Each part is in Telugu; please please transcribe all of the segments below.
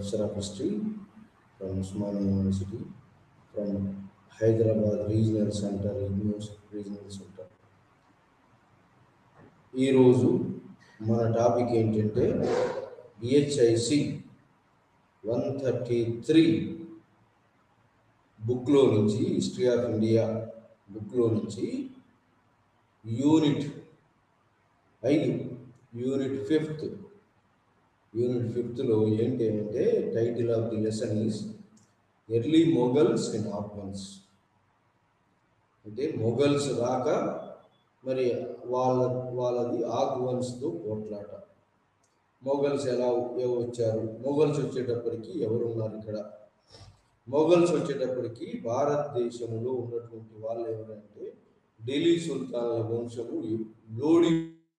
professor of history from Usmania University, from Hyderabad Regional Center, IGNOS Regional Center. ఈరోజు మన టాపిక్ ఏంటంటే బిహెచ్ఐసి వన్ థర్టీ త్రీ బుక్లో నుంచి హిస్టరీ ఆఫ్ ఇండియా బుక్లో నుంచి యూనిట్ ఐదు యూనిట్ ఫిఫ్త్ యూనిట్ ఫిఫ్త్లో ఏంటి అంటే title of the lesson is early Mughals and Afghans అంటే మొఘల్స్ రాక మరి వాళ్ళ వాళ్ళది ఆఫ్ఘన్స్తో పోట్లాట మొఘల్స్ ఎలా ఎవ- వచ్చారు మొఘల్స్ వచ్చేటప్పటికి ఎవరు ఉన్నారు ఇక్కడ మొఘల్స్ వచ్చేటప్పటికి భారతదేశంలో ఉన్నటువంటి వాళ్ళు ఎవరంటే ఢిల్లీ సుల్తాన్ల వంశము లోడి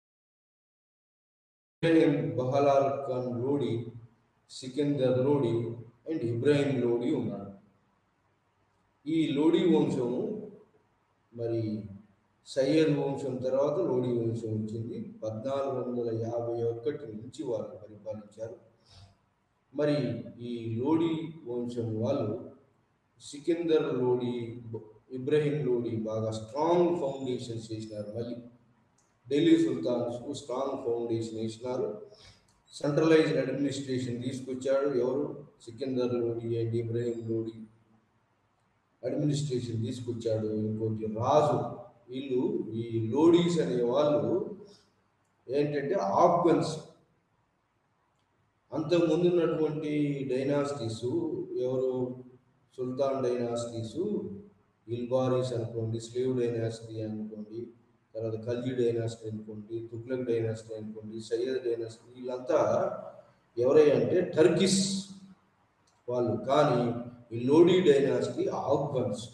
ఇబ్రాహిం బహలాల్ ఖాన్ లోడి సికిందర్ లోడి అండ్ ఇబ్రాహిం లోడి ఉన్నాడు ఈ లోడి వంశము మరి సయ్యద్ వంశం తర్వాత లోడి వంశం వచ్చింది పద్నాలుగు వందల యాభై ఒకటి నుంచి వాళ్ళు పరిపాలించారు మరి ఈ లోడి వంశం వాళ్ళు సికిందర్ లోడి ఇబ్రహీం లోడి బాగా స్ట్రాంగ్ ఫౌండేషన్స్ చేసినారు మళ్ళీ ఢిల్లీ సుల్తాన్స్కు స్ట్రాంగ్ ఫౌండేషన్ వేసినారు సెంట్రలైజ్డ్ అడ్మినిస్ట్రేషన్ తీసుకొచ్చాడు ఎవరు సికిందర్ లోడి అండ్ ఇబ్రహీం లోడి అడ్మినిస్ట్రేషన్ తీసుకొచ్చాడు ఇంకోటి రాజు వీళ్ళు ఈ లోడీస్ అనే వాళ్ళు ఏంటంటే ఆఫ్ఘన్స్ అంతకుముందు ఉన్నటువంటి డైనాసిటీస్ ఎవరు సుల్తాన్ డైనాసిటీస్ ఇల్బారీస్ అనుకోండి స్లేవ్ డైనాసిటీ అనుకోండి తర్వాత ఖల్జీ డైనాసిటీ అనుకోండి తుగ్లక్ డైనాసిటీ అనుకోండి సయ్యద్ డైనాసిటీ వీళ్ళంతా ఎవరై అంటే టర్కిస్ వాళ్ళు కానీ ఈ లోడీ డైనాసిటీ ఆఫ్ఘన్స్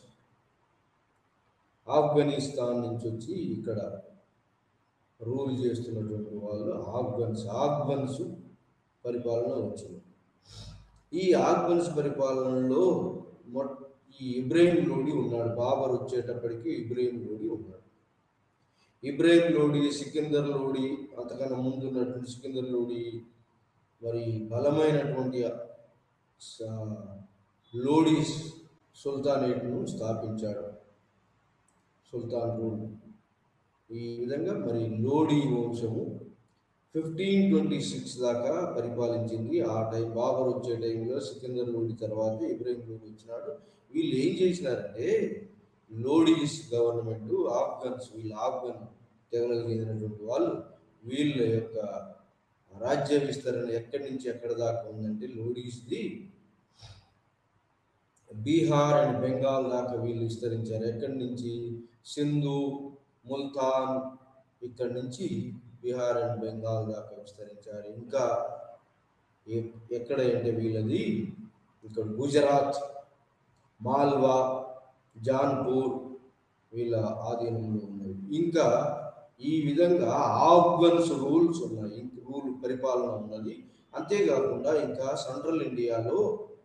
ఆఫ్ఘనిస్తాన్ నుంచి వచ్చి ఇక్కడ రూల్ చేస్తున్నటువంటి వాళ్ళు ఆఫ్ఘన్స్ ఆఫ్ఘన్స్ పరిపాలన వచ్చింది ఈ ఆఫ్ఘన్స్ పరిపాలనలో మొట్ ఈ ఇబ్రాహిం లోడి ఉన్నాడు బాబర్ వచ్చేటప్పటికి ఇబ్రాహిం లోడి ఉన్నాడు ఇబ్రాహిం లోడి సికిందర్ లోడి అంతకన్నా ముందు ఉన్నటువంటి సికిందర్ లోడి మరి బలమైనటువంటి స- లోడి సుల్తానేట్ను స్థాపించాడు సుల్తాన్ రూల్ ఈ విధంగా మరి లోడీ వంశము ఫిఫ్టీన్ ట్వంటీ సిక్స్ దాకా పరిపాలించింది ఆ టైం బాబర్ వచ్చే టైంలో సికిందర్ లోడి తర్వాత ఇబ్రాహిం లోడి వచ్చినాడు వీళ్ళు ఏం చేసినారంటే లోడీస్ గవర్నమెంట్ ఆఫ్ఘన్స్ వీళ్ళు ఆఫ్ఘన్ తెగలకు చెందినటువంటి వాళ్ళు వీళ్ళ యొక్క రాజ్య విస్తరణ ఎక్కడి నుంచి ఎక్కడి దాకా ఉందంటే లోడీస్ది బీహార్ అండ్ బెంగాల్ దాకా వీళ్ళు విస్తరించారు ఎక్కడి నుంచి సింధు ముల్తాన్ ఇక్కడి నుంచి బీహార్ అండ్ బెంగాల్ దాకా విస్తరించారు ఇంకా ఎ- ఎక్కడ అంటే వీళ్ళది ఇక్కడ గుజరాత్ మాల్వా జాన్పూర్ వీళ్ళ ఆధీనంలో ఉన్నది ఇంకా ఈ విధంగా ఆఫ్ఘన్స్ రూల్స్ ఉన్నాయి రూల్ పరిపాలన ఉన్నది అంతేకాకుండా ఇంకా సెంట్రల్ ఇండియాలో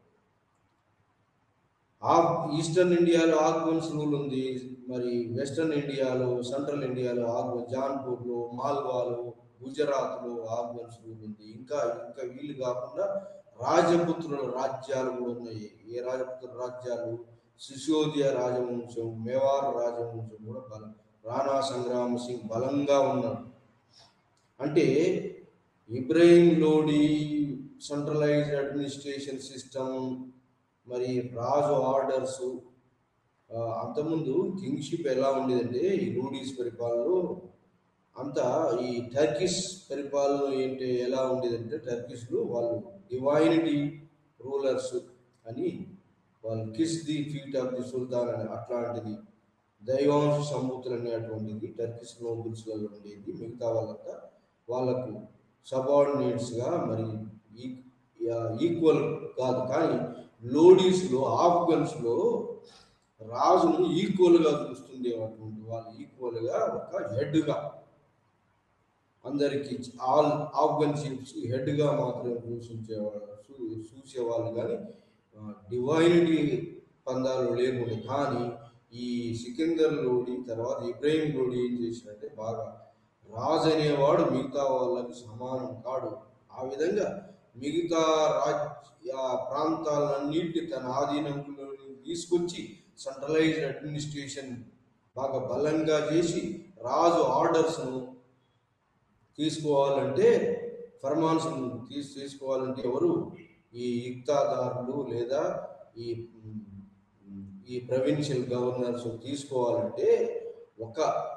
ఆఫ్ ఈస్టర్న్ ఇండియాలో ఆఫ్ఘన్స్ రూల్ ఉంది మరి వెస్టర్న్ ఇండియాలో సెంట్రల్ ఇండియాలో ఆఫ్ఘన్ జాన్పూర్లో మాల్వాలో గుజరాత్లో ఆఫ్ఘన్స్ రూల్ ఉంది ఇంకా ఇంకా వీళ్ళు కాకుండా రాజపుత్రుల రాజ్యాలు కూడా ఉన్నాయి ఏ రాజపుత్ర రాజ్యాలు సిసోదియా రాజవంశం మేవార్ రాజవంశం కూడా బలం రాణా సంగ్రామ సింగ్ బలంగా ఉన్నాడు అంటే Ibrahim Lodi centralised administration system మరి రాజు ఆర్డర్స్ అంతకుముందు కింగ్షిప్ ఎలా ఉండేదంటే ఈ రూడీస్ పరిపాలనలో అంతా ఈ టర్కిష్ పరిపాలన ఏంటి ఎలా ఉండేదంటే టర్కిష్లో వాళ్ళు డివైనిటీ రూలర్స్ అని వాళ్ళు kiss the feet of the sultan అని అట్లాంటిది దైవాంశ సంబూతులు అనేటువంటిది టర్కిష్ నోబుల్స్లలో ఉండేది మిగతా వాళ్ళంతా వాళ్ళకు సబార్డినేట్స్గా మరి ఈక్వల్ కాదు కానీ లోడీస్లో ఆఫ్ఘన్స్లో రాజును ఈక్వల్గా చూస్తుంది అటువంటి వాళ్ళు ఈక్వల్గా ఒక హెడ్గా అందరికీ ఆల్ ఆఫ్ఘన్ చీఫ్స్ హెడ్గా మాత్రమే సూచించేవాళ్ళు చూ- చూసేవాళ్ళు కానీ డివైనిటీ పందాలు లేకుండా కానీ ఈ సికిందర్ లోడి తర్వాత ఇబ్రాహిం లోడి ఏం చేసినట్టే బాగా రాజు అనేవాడు మిగతా వాళ్ళకి సమానం కాడు ఆ విధంగా మిగతా రాజ్య ప్రాంతాలన్నింటినీ తన ఆధీనంలోకి తీసుకొచ్చి సెంట్రలైజ్డ్ అడ్మినిస్ట్రేషన్ బాగా బలంగా చేసి రాజు ఆర్డర్స్ను తీసుకోవాలంటే ఫర్మాన్స్ తీసి తీసుకోవాలంటే ఎవరు ఈ ఇక్తాదారులు లేదా ఈ మ్, ఈ ప్రవిన్షియల్ గవర్నర్స్ తీసుకోవాలంటే ఒక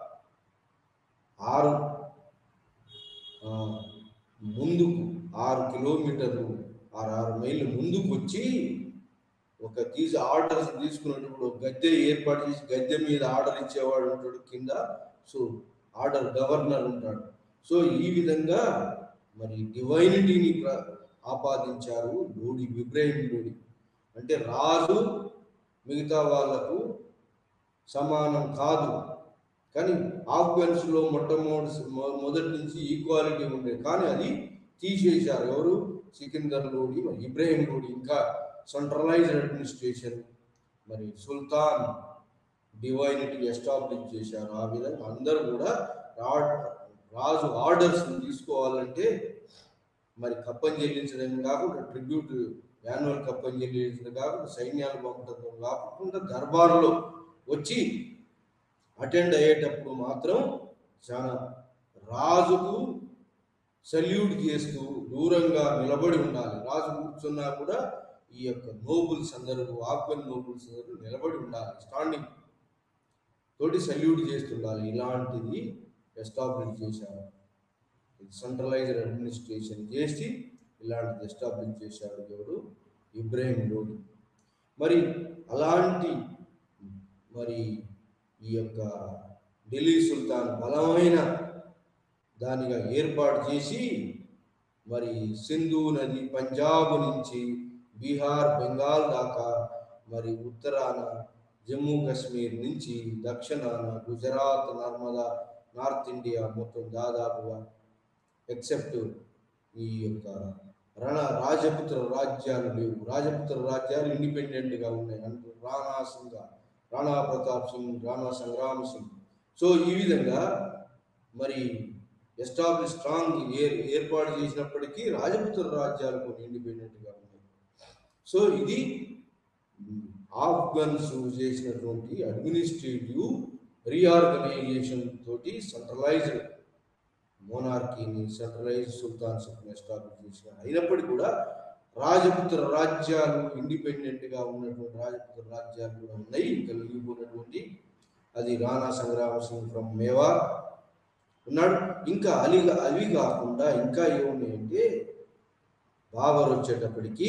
ఆరు ఆ, ముందుకు ఆరు కిలోమీటర్లు ఆరు ఆరు మైళ్ళు ముందుకు వచ్చి ఒక తీసి ఆర్డర్స్ తీసుకున్నప్పుడు ఒక గద్దె ఏర్పాటు చేసి గద్దె మీద ఆర్డర్ ఇచ్చేవాడు ఉంటాడు కింద సో ఆర్డర్ గవర్నర్ ఉంటాడు సో ఈ విధంగా మరి డివైనిటీని ప్ర- ఆపాదించారు లోడి ఇబ్రాహిం లోడి అంటే రాజు మిగతా వాళ్లకు సమానం కాదు కానీ ఆఫ్ఘన్స్లో మొట్టమొదటి మొ- మొదటి నుంచి ఈక్వాలిటీ ఉండేది కానీ అది తీసేశారు ఎవరు సికిందర్ లోడి మరి ఇబ్రాహిం లోడి ఇంకా సెంట్రలైజ్డ్ అడ్మినిస్ట్రేషన్ మరి సుల్తాన్ డివైనిటీ ఎస్టాబ్లిష్ చేశారు ఆ విధంగా అందరూ కూడా రా- రాజు ఆర్డర్స్ తీసుకోవాలంటే మరి కప్పం చెల్లించడం కాకుండా ట్రిబ్యూట్ యాన్యువల్ కప్పం చెల్లించడం కాకుండా సైన్యాలు పంపడం కాకుండా దర్బార్లో వచ్చి అటెండ్ అయ్యేటప్పుడు మాత్రం చాలా రాజుకు సల్యూట్ చేస్తూ దూరంగా నిలబడి ఉండాలి రాజు కూర్చున్నా కూడా ఈ యొక్క నోబుల్స్ అందరూ ఆఫ్ఘన్ నోబుల్స్ అందరూ నిలబడి ఉండాలి స్టాండింగ్ తోటి సల్యూట్ చేస్తుండాలి ఇలాంటిది ఎస్టాబ్లిష్ చేశారు సెంట్రలైజ్డ్ అడ్మినిస్ట్రేషన్ చేసి ఇలాంటిది ఎస్టాబ్లిష్ చేశాడు ఎవరు ఇబ్రాహిం లోడి మరి అలాంటి మరి ఈ యొక్క ఢిల్లీ సుల్తాన్ బలమైన దానిగా ఏర్పాటు చేసి మరి సింధు నది పంజాబ్ నుంచి బీహార్ బెంగాల్ దాకా మరి ఉత్తరాన జమ్మూ కాశ్మీర్ నుంచి దక్షిణాన గుజరాత్ నర్మదా నార్త్ ఇండియా మొత్తం దాదాపుగా ఎక్సెప్ట్ ఈ యొక్క రణ రాజపుత్ర రాజ్యాలు లేవు రాజపుత్ర రాజ్యాలు ఇండిపెండెంట్గా ఉన్నాయి అంటే రాణా సింగ్ రాణా ప్రతాప్ సింగ్ రాణా సంగ్రామ్ సింగ్ సో ఈ విధంగా మరి ఎస్టాబ్లిష్ స్ట్రాంగ్ ఏర్ ఏర్పాటు చేసినప్పటికీ రాజపుత్ర రాజ్యాలు కొన్ని ఇండిపెండెంట్గా ఉన్నాయి సో ఇది మ్, ఆఫ్ఘన్స్ చేసినటువంటి అడ్మినిస్ట్రేటివ్ రీఆర్గనైజేషన్ తోటి సెంట్రలైజ్డ్ మోనార్కీని సెంట్రలైజ్ సుల్తాన్షిప్ని ఎస్టాబ్లిష్ చేసిన అయినప్పటికీ కూడా రాజపుత్ర రాజ్యాలు ఇండిపెండెంట్గా ఉన్నటువంటి రాజపుత్ర రాజ్యాలు కూడా ఉన్నాయి ఇంకా మిగిలిపోయినటువంటి అది రాణా సంగ్రామ సింగ్ ఫ్రమ్ మేవార్ ఉన్నాడు ఇంకా అలి అవి కాకుండా ఇంకా ఏమున్నాయంటే బాబర్ వచ్చేటప్పటికి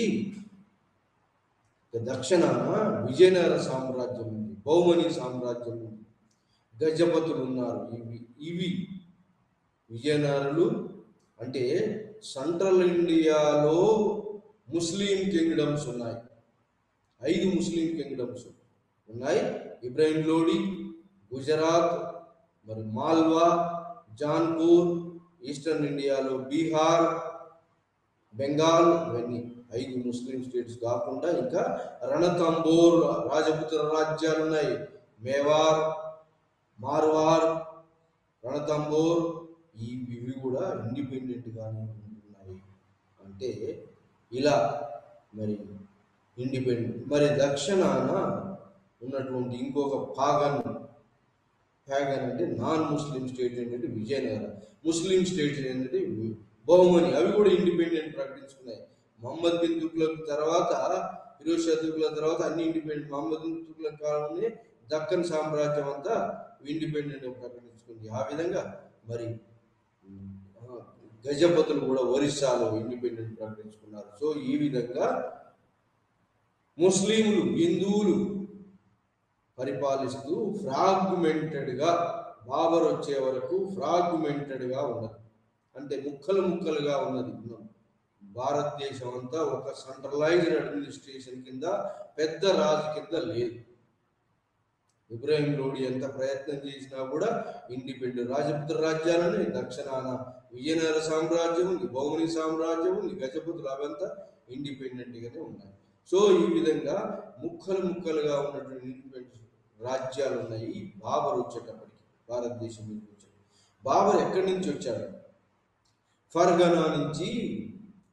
ఇక దక్షిణాన విజయనగర సామ్రాజ్యం ఉంది బహుమని సామ్రాజ్యం ఉంది గజపతులు ఉన్నారు ఇవి ఇవి విజయనగరులు అంటే సెంట్రల్ ఇండియాలో ముస్లిం కింగ్డమ్స్ ఉన్నాయి ఐదు ముస్లిం కింగ్డమ్స్ ఉన్నాయి ఇబ్రాహిం లోడి గుజరాత్ మరి మాల్వా జాన్పూర్ ఈస్టర్న్ ఇండియాలో బీహార్ బెంగాల్ ఇవన్నీ ఐదు ముస్లిం స్టేట్స్ కాకుండా ఇంకా రణతంబోర్ రాజపుత్ర రాజ్యాలు ఉన్నాయి మేవార్ మార్వార్ రణతంబోర్ ఈ ఇవి కూడా ఇండిపెండెంట్గానే ఉంటున్నాయి అంటే ఇలా మరి ఇండిపెండెంట్ మరి దక్షిణాన ఉన్నటువంటి ఇంకొక పాగన్ ప్యాగన్ అంటే నాన్ ముస్లిం స్టేట్ ఏంటంటే విజయనగరం ముస్లిం స్టేట్ ఏంటంటే బహుమని అవి కూడా ఇండిపెండెంట్ ప్రకటించుకున్నాయి మహమ్మద్ బిన్ తుగ్లక్ తర్వాత ఫిరోజ్ షా తుగ్లక్ తర్వాత అన్ని ఇండిపెండెంట్ మహమ్మద్ బిన్ తుగ్లక్ కాలంలోనే దక్కన్ సామ్రాజ్యం అంతా ఇండిపెండెంట్ ప్రకటించుకుంది ఆ విధంగా మరి ఉమ్, ఆ, గజపతులు కూడా ఒరిస్సాలో ఇండిపెండెంట్ ప్రకటించుకున్నారు సో ఈ విధంగా ముస్లింలు హిందువులు పరిపాలిస్తూ ఫ్రాగ్మెంటెడ్గా బాబర్ వచ్చే వరకు ఫ్రాగ్మెంటెడ్గా ఉన్నది అంటే ముక్కలు ముక్కలుగా ఉన్నది భారతదేశం అంతా ఒక సెంట్రలైజ్డ్ అడ్మినిస్ట్రేషన్ కింద పెద్ద రాజు కింద లేదు ఇబ్రాహిం లోడి ఎంత ప్రయత్నం చేసినా కూడా ఇండిపెండెంట్ రాజపుత్ర రాజ్యాలని దక్షిణాన విజయనగర సామ్రాజ్యం ఉంది బౌమని సామ్రాజ్యం ఉంది గజపతులు అవంతా ఇండిపెండెంట్గానే ఉన్నాయి సో ఈ విధంగా ముక్కలు ముక్కలుగా ఉన్నటువంటి ఇండిపెండెంట్ రాజ్యాలు ఉన్నాయి బాబర్ వచ్చేటప్పటికి భారతదేశం నుంచి వచ్చాడు బాబర్ ఎక్కడి నుంచి వచ్చాడు ఫర్గనా నుంచి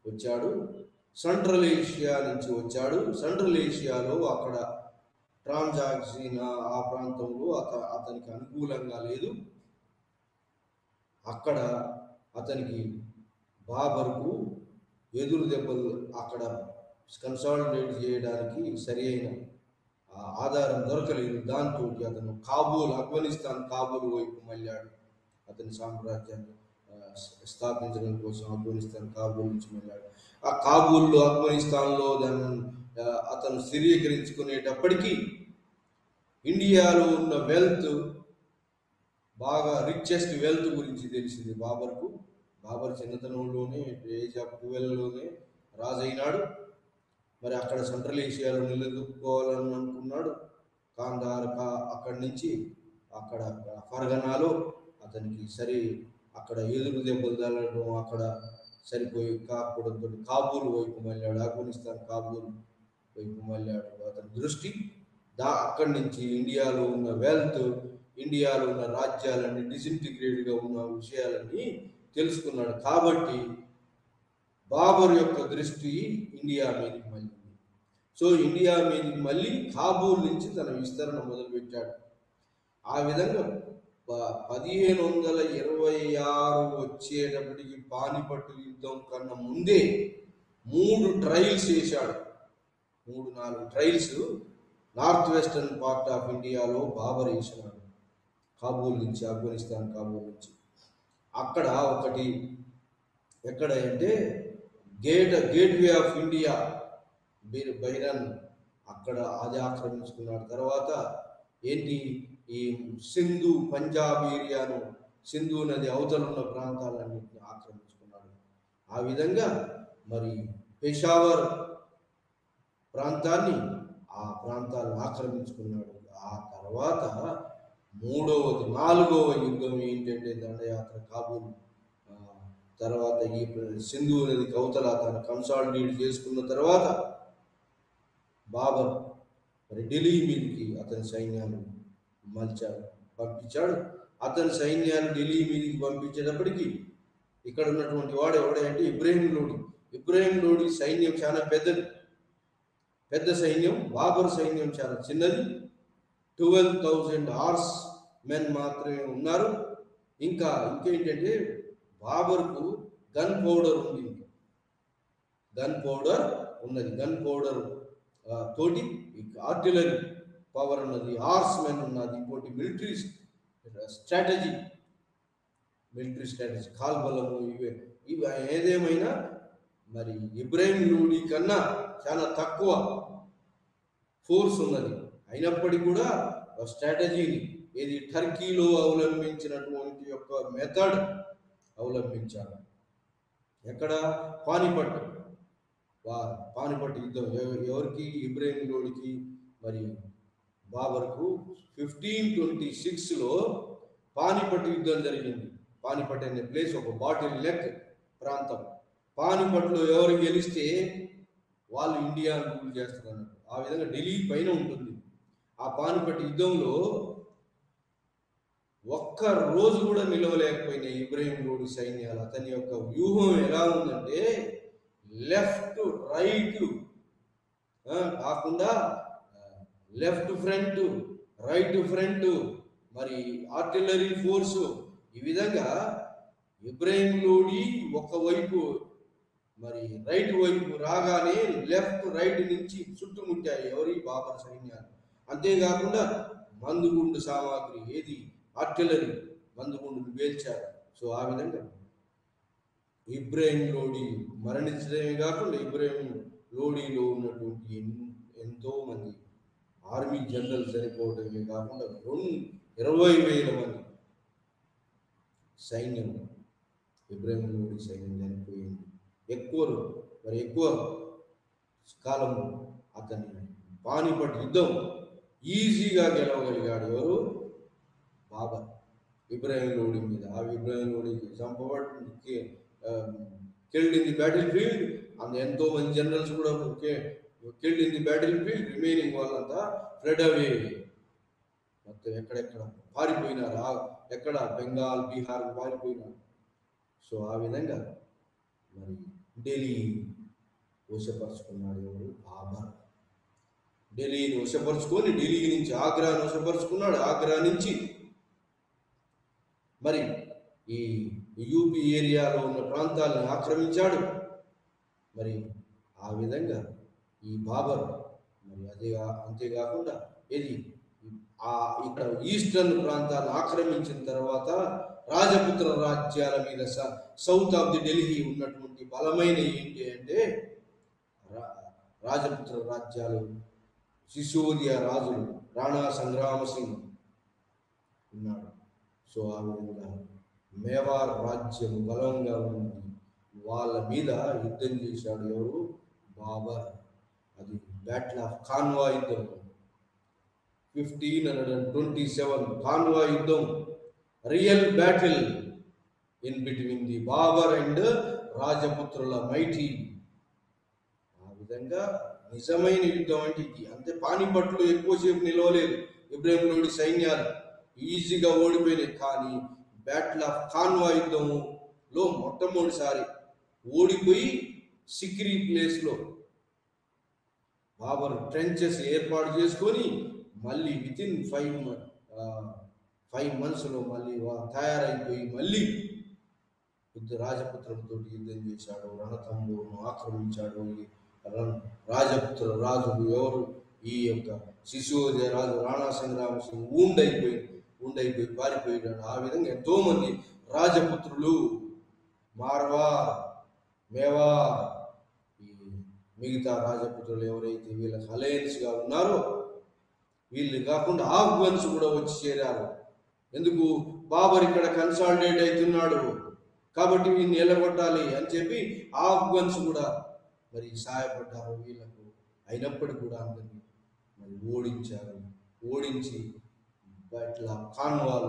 వచ్చాడు సెంట్రల్ ఏషియా నుంచి వచ్చాడు సెంట్రల్ ఏషియాలో అక్కడ ట్రాన్సాక్షన్ ఆ ప్రాంతంలో అత అతనికి అనుకూలంగా లేదు అక్కడ అతనికి బాబర్కు ఎదురు దెబ్బలు అక్కడ కన్సాలిడేట్ చేయడానికి సరి అయిన ఆ, ఆధారం దొరకలేదు దాంతో అతను కాబూల్ ఆఫ్ఘనిస్తాన్ కాబూల్ వైపు మళ్ళాడు అతని సామ్రాజ్యాన్ని ఆ, స్థాపించడం కోసం ఆఫ్ఘనిస్తాన్ కాబూల్ నుంచి మళ్ళాడు ఆ కాబూల్లో ఆఫ్ఘనిస్తాన్లో దాన్ని ఆ, అతను స్థిరీకరించుకునేటప్పటికీ ఇండియాలో ఉన్న వెల్త్ బాగా రిచెస్ట్ వెల్త్ గురించి తెలిసింది బాబర్కు బాబర్ చిన్నతనంలోనే ఏజ్ ఆఫ్ ట్వెల్వ్లోనే రాజైనాడు మరి అక్కడ సెంట్రల్ ఏషియాలో నిలదొక్కుకోవాలని అనుకున్నాడు కాందార్ కా అక్కడి నుంచి అక్కడ ఫర్గనాలో అతనికి సరి అక్కడ ఎదురు దెబ్బలు తగలడం అక్కడ సరిపోయి కాకపోవడంతో కాబూల్ వైపు మళ్ళాడు ఆఫ్ఘనిస్తాన్ కాబూల్ వైపు మళ్ళాడు అతని దృష్టి దా అక్కడి నుంచి ఇండియాలో ఉన్న వెల్త్ ఇండియాలో ఉన్న రాజ్యాలన్నీ డిసింటిగ్రేట్గా ఉన్న విషయాలన్నీ తెలుసుకున్నాడు కాబట్టి బాబర్ యొక్క దృష్టి ఇండియా మీదకి మళ్ళీ సో ఇండియా మీదకి మళ్ళీ కాబూల్ నుంచి తన విస్తరణ మొదలుపెట్టాడు ఆ విధంగా ప- పదిహేను వందల ఇరవై ఆరు వచ్చేటప్పటికి పానిపట్టు యుద్ధం కన్నా ముందే మూడు ట్రయల్స్ చేశాడు మూడు నాలుగు trials north western part of ఇండియాలో బాబర్ వేసినాడు కాబూల్ నుంచి ఆఫ్ఘనిస్తాన్ కాబూల్ నుంచి అక్కడ ఒకటి ఎక్కడ అంటే గేట్ గేట్వే ఆఫ్ ఇండియా బీర్ బైరన్ అక్కడ అది ఆక్రమించుకున్నాడు తర్వాత ఏంటి ఈ సింధు పంజాబ్ ఏరియాను సింధు నది అవతల ఉన్న ప్రాంతాలన్నింటినీ ఆక్రమించుకున్నాడు ఆ విధంగా మరి పెషావర్ ప్రాంతాన్ని ఆ ప్రాంతాలను ఆక్రమించుకున్నాడు ఆ తర్వాత మూడవది నాలుగవ యుద్ధం ఏంటంటే దండయాత్ర కాబూల్ ఆ, తర్వాత ఈ సింధు నది కవతల తను కన్సాలిడేట్ చేసుకున్న తర్వాత బాబర్ మరి ఢిల్లీ మీదకి అతని సైన్యాన్ని మలిచాడు పంపించాడు అతని సైన్యాన్ని ఢిల్లీ మీదకి పంపించేటప్పటికి ఇక్కడ ఉన్నటువంటి వాడు ఎవడంటే ఇబ్రాహిం లోడి ఇబ్రాహిం లోడి సైన్యం చాలా పెద్దది పెద్ద సైన్యం బాబర్ సైన్యం చాలా చిన్నది ట్వెల్వ్ థౌజండ్ హార్స్ మెన్ మాత్రమే ఉన్నారు ఇంకా ఇంకేంటంటే బాబర్కు గన్ పౌడర్ ఉంది గన్ పౌడర్ ఉన్నది గన్ పౌడర్ ఆ, తోటి ఆర్టిలరీ పవర్ ఉన్నది హార్స్ మెన్ ఉన్నది ఇంకోటి మిలిటరీ స్ట్రాటజీ మిలిటరీ స్ట్రాటజీ కాల్బలము ఇవే ఇవి ఏదేమైనా మరి ఇబ్రాహిం లూడి కన్నా చాలా తక్కువ ఫోర్స్ ఉన్నది అయినప్పటికీ కూడా స్ట్రాటజీని ఇది టర్కీలో అవలంబించినటువంటి యొక్క మెథడ్ అవలంబించారు ఎక్కడ పానిపట్ వా పానిపట్ యుద్ధం ఎవ- ఎవరికి ఇబ్రాహిం లోడికి మరి బాబర్కు ఫిఫ్టీన్ ట్వంటీ సిక్స్లో పానిపట్ యుద్ధం జరిగింది పానిపట్ అనే ప్లేస్ ఒక బాటిల్ నెక్ ప్రాంతం పానిపట్లో ఎవరు గెలిస్తే వాళ్ళు ఇండియాను రూల్ చేస్తున్నారు ఆ విధంగా ఢిల్లీ పైన ఉంటుంది ఆ పానిపట్ యుద్ధంలో ఒక్క రోజు కూడా నిలవలేకపోయిన ఇబ్రాహిం లోడి సైన్యాలు అతని యొక్క వ్యూహం ఎలా ఉందంటే లెఫ్ట్ రైట్ కాకుండా లెఫ్ట్ ఫ్రంట్ రైట్ ఫ్రంట్ మరి ఆర్టిలరీ ఫోర్సు ఈ విధంగా ఇబ్రాహిం లోడి ఒకవైపు మరి రైట్ వైపు రాగానే లెఫ్ట్ రైట్ నుంచి చుట్టుముట్టాయి ఎవరి బాబర్ సైన్యాలు అంతేకాకుండా మందుగుండు సామాగ్రి ఏది ఆర్టిలరీ మందుగుండును వేల్చారు సో ఆ విధంగా ఇబ్రాహిం లోడి మరణించడమే కాకుండా ఇబ్రాహిం లోడీలో ఉన్నటువంటి ఎన్- ఎంతో మంది ఆర్మీ జనరల్ చనిపోవడమే కాకుండా రెండు ఇరవై వేల మంది సైన్యం ఇబ్రాహిం లోడి సైన్యం చనిపోయింది ఎక్కువ మరి ఎక్కువ కాలం అతని పానిపట్ యుద్ధం ఈజీగా గెలవగలిగాడు ఎవరు బాబర్ ఇబ్రాహిం లోడి మీద ఆ ఇబ్రాహిం లోడికి చంపబడి killed in the battlefield అంత ఎంతో మంది జనరల్స్ కూడా killed in the battlefield remaining వాళ్ళంతా ఫ్లడ్ అవే మొత్తం ఎక్కడెక్కడ పారిపోయినారు ఆ ఎక్కడ బెంగాల్ బీహార్ పారిపోయినారు సో ఆ విధంగా మరి ఢిల్లీ వశపరుచుకున్నాడు ఎవరు బాబర్ ఢిల్లీని వశపరుచుకొని ఢిల్లీ నుంచి ఆగ్రాను వశపరుచుకున్నాడు ఆగ్రా నుంచి మరి ఈ యూపీ ఏరియాలో ఉన్న ప్రాంతాలను ఆక్రమించాడు మరి ఆ విధంగా ఈ బాబర్ మరి అదే అంతేకాకుండా ఇది ఆ ఇక్కడ ఈస్టర్న్ ప్రాంతాలను ఆక్రమించిన తర్వాత రాజపుత్ర రాజ్యాల మీద స- సౌత్ ఆఫ్ ది ఢిల్లీ ఉన్నటువంటి బలమైన ఏంటి అంటే రా- రాజపుత్ర రాజ్యాలు శిశోదియ రాజులు రాణా సంగ్రామ సింగ్ ఉన్నాడు సో ఆ విధంగా మేవార్ రాజ్యం బలంగా ఉంది వాళ్ళ మీద యుద్ధం చేశాడు ఎవరు బాబర్ అది బ్యాటిల్ ఆఫ్ ఖాన్వా యుద్ధం fifteen hundred and twenty seven Khanwa యుద్ధం real battle in between the Babur and రాజపుత్రుల మైటీ ఆ విధంగా నిజమైన యుద్ధం అంటే ఇది అంతే పానిపట్లు ఎక్కువసేపు నిలవలేదు ఇబ్రాహిం లోడి సైన్యాలు ఈజీగా ఓడిపోయినాయి కానీ బ్యాటిల్ ఆఫ్ ఖాన్వా యుద్ధములో మొట్టమొదటిసారి ఓడిపోయి సిక్రీ ప్లేస్లో బాబర్ ట్రెంచెస్ ఏర్పాటు చేసుకొని మళ్ళీ విత్ ఇన్ ఫైవ్ ఫైవ్ మంత్స్లో మళ్ళీ వా- తయారైపోయి మళ్ళీ యుద్ధ రాజపుత్రులతో యుద్ధం చేశాడు రణతంబును ఆక్రమించాడు ఈ ర- రాజపుత్ర రాజులు ఎవరు ఈ యొక్క శిశువుదే రాజు రాణా సంగ్రామ సింగ్ ఊండైపోయి ఊండైపోయి పారిపోయాడు ఆ విధంగా ఎంతో మంది రాజపుత్రులు మార్వా మేవా ఈ మిగతా రాజపుత్రులు ఎవరైతే వీళ్ళకి alliance గా ఉన్నారో వీళ్ళు కాకుండా ఆఫ్ఘన్స్ కూడా వచ్చి చేరారు ఎందుకు బాబర్ ఇక్కడ కన్సాలిడేట్ అవుతున్నాడు కాబట్టి వీళ్ళని ఎలగొట్టాలి అని చెప్పి ఆఫ్ఘన్స్ కూడా మరి సహాయపడ్డారు వీళ్ళకు అయినప్పటికీ కూడా అందరినీ మరి ఓడించారు ఓడించి ఇట్లా కాన్వాలు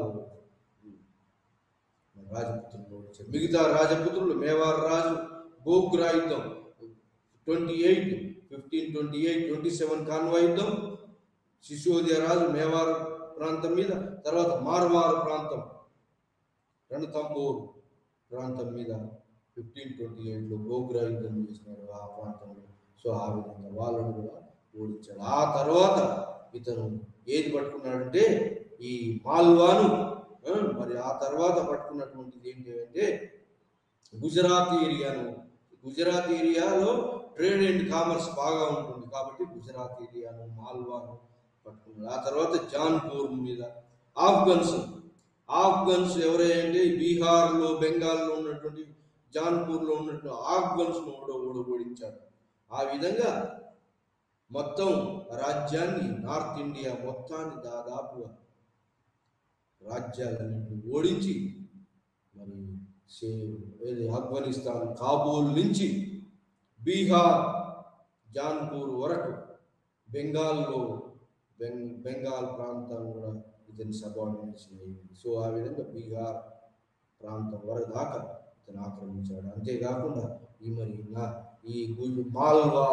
రాజపుత్రులు ఓడించారు మిగతా రాజపుత్రులు మేవార్ రాజు గోగ్రా యుద్ధం twenty eight fifteen twenty eight twenty seven Khanwa యుద్ధం శిశోదయ రాజు మేవార్ ప్రాంతం మీద తర్వాత మార్వార్ ప్రాంతం రణతంబూర్ ప్రాంతం మీద ఫిఫ్టీన్ ట్వంటీ ఎయిట్లో గోగ్రా యుద్ధం చేసినాడు ఆ ప్రాంతంలో సో ఆ విధంగా వాళ్ళను కూడా ఓడించాడు ఆ తర్వాత ఇతను ఏది పట్టుకున్నాడంటే ఈ మాల్వాను ఆ, మరి ఆ తర్వాత పట్టుకున్నటువంటిది ఏంటి అంటే గుజరాత్ ఏరియాను గుజరాత్ ఏరియాలో ట్రేడ్ అండ్ కామర్స్ బాగా ఉంటుంది కాబట్టి గుజరాత్ ఏరియాను మాల్వాను పట్టుకున్నాడు ఆ తర్వాత జాన్పూర్ మీద ఆఫ్ఘన్స్ ఆఫ్ఘన్స్ ఎవరంటే బీహార్లో బెంగాల్లో ఉన్నటువంటి జాన్పూర్లో ఉన్నటువంటి ఆఫ్ఘన్స్ ఓడ ఓడగొడించాడు ఆ విధంగా మొత్తం రాజ్యాన్ని నార్త్ ఇండియా మొత్తాన్ని దాదాపుగా రాజ్యాలన్నింటినీ ఓడించి మరి సే- ఏది ఆఫ్ఘనిస్తాన్ కాబూల్ నుంచి బీహార్ జాన్పూర్ వరకు బెంగాల్లో బెంగ్ బెంగాల్ ప్రాంతం కూడా ఇతని సబార్డినేషన్ అయింది సో ఆ విధంగా బీహార్ ప్రాంతం వరకు దాకా ఇతను ఆక్రమించాడు అంతేకాకుండా ఈ మరి నా ఈ గుజ మాల్వా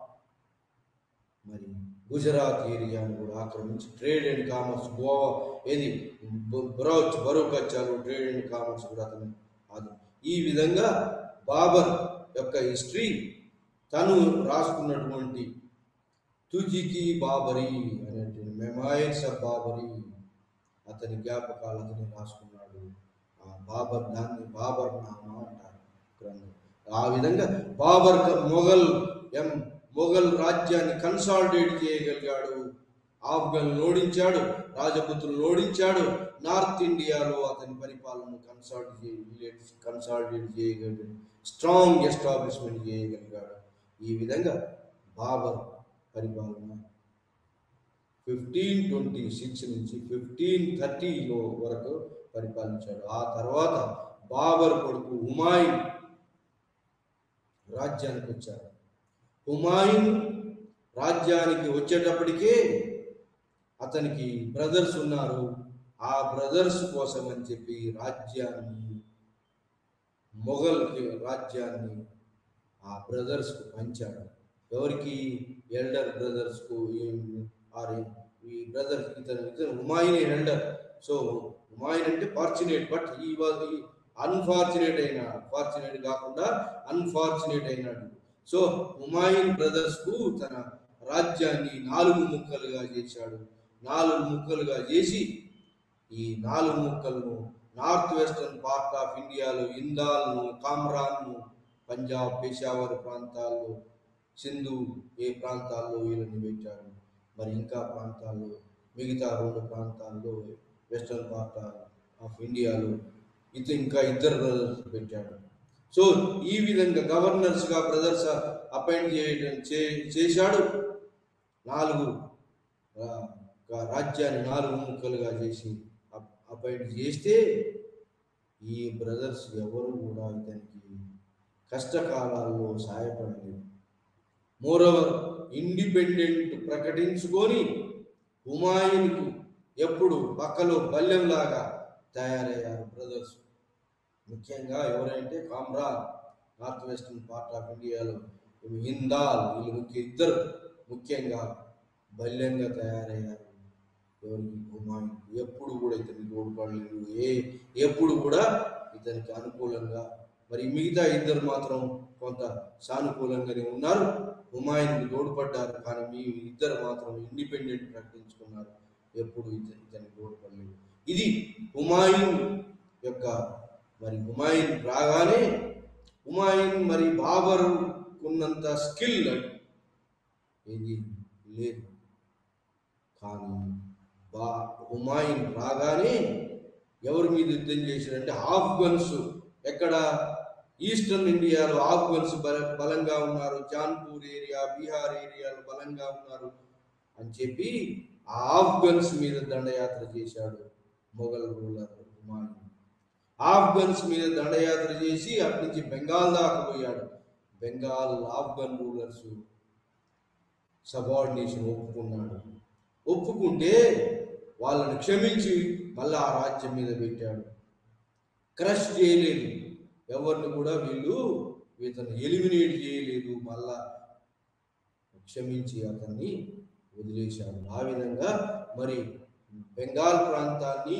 మరి గుజరాత్ ఏరియాను కూడా ఆక్రమించి ట్రేడ్ అండ్ కామర్స్ గోవా ఏది బ- బ్రౌచ్ బరూకచ్చాలు ట్రేడ్ అండ్ కామర్స్ కూడా అతను అది ఈ విధంగా బాబర్ యొక్క హిస్టరీ తను రాసుకున్నటువంటి తుజికి బాబరి అనేటువంటి మెమాయిర్స్ ఆఫ్ బాబరి అతని జ్ఞాపకాలు అతని రాసుకున్నాడు ఆ బాబర్ దాన్ని బాబర్ నామా అంటారు గ్రంథం ఆ విధంగా బాబర్ క- మొఘల్ ఎం మొఘల్ రాజ్యాన్ని కన్సాలిడేట్ చేయగలిగాడు ఆఫ్ఘన్ ఓడించాడు రాజపుత్రులు ఓడించాడు నార్త్ ఇండియాలో అతని పరిపాలన కన్సాలిడేట్ కన్సాలిడేట్ చేయగలిగాడు స్ట్రాంగ్ ఎస్టాబ్లిష్మెంట్ చేయగలిగాడు ఈ విధంగా బాబర్ పరిపాలన ఫిఫ్టీన్ ట్వంటీ సిక్స్ నుంచి ఫిఫ్టీన్ థర్టీలో వరకు పరిపాలించాడు ఆ తర్వాత బాబర్ కొడుకు హుమాయూన్ రాజ్యానికి వచ్చాడు హుమాయూన్ రాజ్యానికి వచ్చేటప్పటికే అతనికి బ్రదర్స్ ఉన్నారు ఆ బ్రదర్స్ కోసం అని చెప్పి రాజ్యాన్ని మొఘల్ రాజ్యాన్ని ఆ బ్రదర్స్కు పంచాడు ఎవరికి ఎల్డర్ బ్రదర్స్కు ఆర్ ఈ బ్రదర్ ఇతను ఇతను హుమాయూన్ ఎల్డర్ సో హుమాయూన్ అంటే ఫార్చునేట్ బట్ ఈ వాజ్ అన్ఫార్చునేట్ అయినాడు ఫార్చునేట్ కాకుండా అన్ఫార్చునేట్ అయినాడు సో హుమాయూన్ బ్రదర్స్ కు తన రాజ్యాన్ని నాలుగు ముక్కలుగా చేశాడు నాలుగు ముక్కలుగా చేసి ఈ నాలుగు ముక్కలను నార్త్ వెస్టర్న్ పార్ట్ ఆఫ్ ఇండియాలో ఇందాల్ను కామ్రాన్ను పంజాబ్ పెషావర్ ప్రాంతాల్లో సింధు ఏ ప్రాంతాల్లో వీళ్ళని పెట్టాడు మరి ఇంకా ప్రాంతాల్లో మిగతా రెండు ప్రాంతాల్లో వెస్టర్న్ పార్ట్ ఆఫ్ ఇండియాలో ఇత ఇంకా ఇద్దరు బ్రదర్స్ పెట్టాడు సో ఈ విధంగా గవర్నర్స్గా బ్రదర్స్ అపాయింట్ చేయడం చే- చేశాడు నాలుగు ఆ, గా- రాజ్యాన్ని నాలుగు ముక్కలుగా చేసి అప్- అపాయింట్ చేస్తే ఈ బ్రదర్స్ ఎవరు కూడా ఇతనికి కష్టకాలాల్లో సహాయపడలేదు మోరవర్ ఇండిపెండెంట్ ప్రకటించుకొని హుమాయూన్కు ఎప్పుడు పక్కలో బల్లెంలాగా తయారయ్యారు బ్రదర్స్ ముఖ్యంగా ఎవరంటే Kamran north western part of ఇండియాలో హిందాల్ వీళ్ళు ముఖ్య ఇద్దరు ముఖ్యంగా బల్యంగా తయారయ్యారు ఎవరికి హుమాయూన్ ఎప్పుడు కూడా ఇతనికి తోడ్పడలేదు ఏ ఎప్పుడు కూడా ఇతనికి అనుకూలంగా మరి మిగతా ఇద్దరు మాత్రం కొంత సానుకూలంగానే ఉన్నారు హుమాయూన్కి తోడ్పడ్డారు కానీ మీ ఇద్దరు మాత్రం ఇండిపెండెంట్ ప్రకటించుకున్నారు ఎప్పుడు ఇతని ఇతనికి తోడ్పడలేదు ఇది హుమాయూన్ యొక్క మరి హుమాయూన్ రాగానే హుమాయూన్ మరి బాబర్ ఉన్నంత స్కిల్ ఏది లేదు కానీ బా హుమాయూన్ రాగానే ఎవరి మీద యుద్ధం చేశారంటే ఆఫ్ఘన్స్ ఎక్కడ ఈస్టర్న్ ఇండియాలో ఆఫ్ఘన్స్ బల బలంగా ఉన్నారు జాన్పూర్ ఏరియా బీహార్ ఏరియాలో బలంగా ఉన్నారు అని చెప్పి ఆ ఆఫ్ఘన్స్ మీద దండయాత్ర చేశాడు మొఘల్ రూలర్ హుమాయూన్ ఆఫ్ఘన్స్ మీద దండయాత్ర చేసి అటు నుంచి బెంగాల్ దాకా పోయాడు బెంగాల్ ఆఫ్ఘన్ రూలర్స్ సబార్డినేషన్ ఒప్పుకున్నాడు ఒప్పుకుంటే వాళ్ళని క్షమించి మళ్ళా ఆ రాజ్యం మీద పెట్టాడు క్రష్ చేయలేదు ఎవరిని కూడా వీళ్ళు ఇతను ఎలిమినేట్ చేయలేదు మళ్ళా క్షమించి అతన్ని వదిలేశాడు ఆ విధంగా మరి బెంగాల్ ప్రాంతాన్ని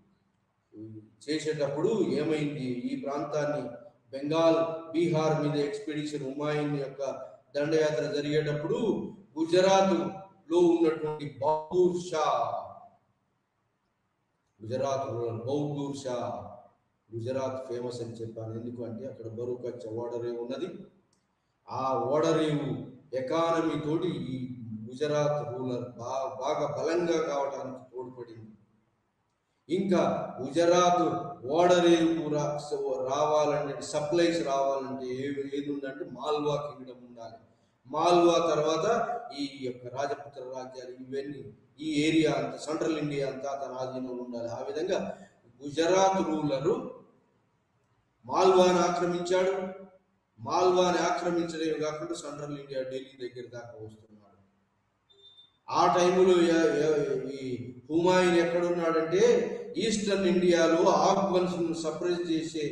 చేసేటప్పుడు ఏమైంది ఈ ప్రాంతాన్ని బెంగాల్ బీహార్ మీద ఎక్స్పెడిషన్ హుమాయూన్ యొక్క దండయాత్ర జరిగేటప్పుడు గుజరాత్ లో ఉన్నటువంటి బహదూర్ షా గుజరాత్ రూరల్ బౌద్ధూర్ షా గుజరాత్ ఫేమస్ అని చెప్పాను ఎందుకంటే అక్కడ బరుకచ్చ ఓడరేవు ఉన్నది ఆ ఓడరేవు ఎకానమీ తోటి ఈ గుజరాత్ రూలర్ బాగా బాగా బలంగా కావడానికి తోడ్పడింది ఇంకా గుజరాత్ ఓడరేవు రా- రావాలంటే సప్లైస్ రావాలంటే ఏ- ఏది ఉందంటే మాల్వా కింగ్డమ్ ఉండాలి మాల్వా తర్వాత ఈ యొక్క రాజపుత్ర రాజ్యాలు ఇవన్నీ ఈ ఏరియా అంతా సెంట్రల్ ఇండియా అంతా అతని ఆధీనంలో ఉండాలి ఆ విధంగా గుజరాత్ రూలరు మాల్వాని ఆక్రమించాడు మాల్వాని ఆక్రమించడమే కాకుండా సెంట్రల్ ఇండియా ఢిల్లీ దగ్గర దాకా వస్తున్నాడు ఆ టైంలో ఎ- ఎ- ఈ హుమాయూన్ ఎక్కడున్నాడంటే ఈస్టర్న్ ఇండియాలో ఆఫ్ఘన్స్ సప్రెస్ చేసే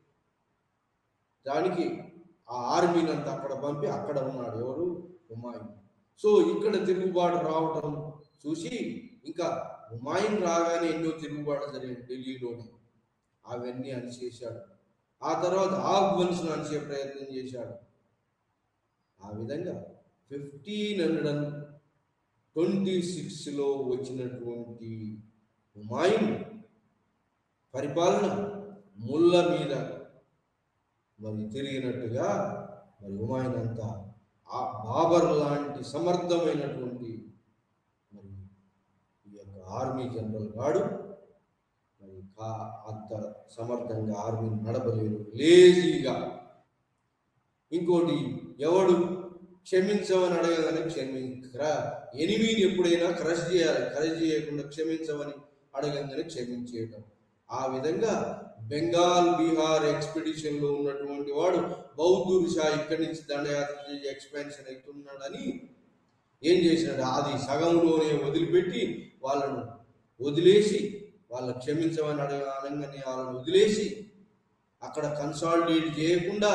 దానికి ఆ ఆర్మీని అంతా అక్కడ పంపి అక్కడ ఉన్నాడు ఎవరు హుమాయూన్ సో ఇక్కడ తిరుగుబాటు రావటం చూసి ఇంకా హుమాయూన్ రాగానే ఎన్నో తిరుగుబాటు జరిగాయి ఢిల్లీలోనే అవన్నీ అణిచేశాడు ఆ తర్వాత ఆఫ్ఘన్స్ అణిచే ప్రయత్నం చేశాడు ఆ విధంగా ఫిఫ్టీన్ హండ్రెడ్ అండ్ ట్వంటీ సిక్స్లో వచ్చినటువంటి హుమాయూన్ పరిపాలన ముళ్ళ మీద మరి తిరిగినట్టుగా మరి హుమాయూన్ అంతా ఆ బాబర్ లాంటి సమర్థమైనటువంటి మరి ఈ యొక్క ఆర్మీ జనరల్ గాడు మరి కా అంత సమర్థంగా ఆర్మీని నడపలేరు లేజీగా ఇంకోటి ఎవడు క్షమించమని అడగగానే క్షమి ఎనిమిది ఎప్పుడైనా క్రష్ చేయాలి క్రష్ చేయకుండా క్షమించమని అడగంగానే క్షమించేయటం ఆ విధంగా బెంగాల్ బీహార్ ఎక్స్పెడిషన్ లో ఉన్నటువంటి వాడు బౌద్ధుడు షా ఇక్కడి నుంచి దండయాత్ర చేసి ఎక్స్పాన్షన్ అవుతున్నాడని ఏం చేసినాడు అది సగంలోనే వదిలిపెట్టి వాళ్ళను వదిలేసి వాళ్ళని క్షమించమని అడగ అనగానే వాళ్ళని వదిలేసి అక్కడ కన్సాలిడేట్ చేయకుండా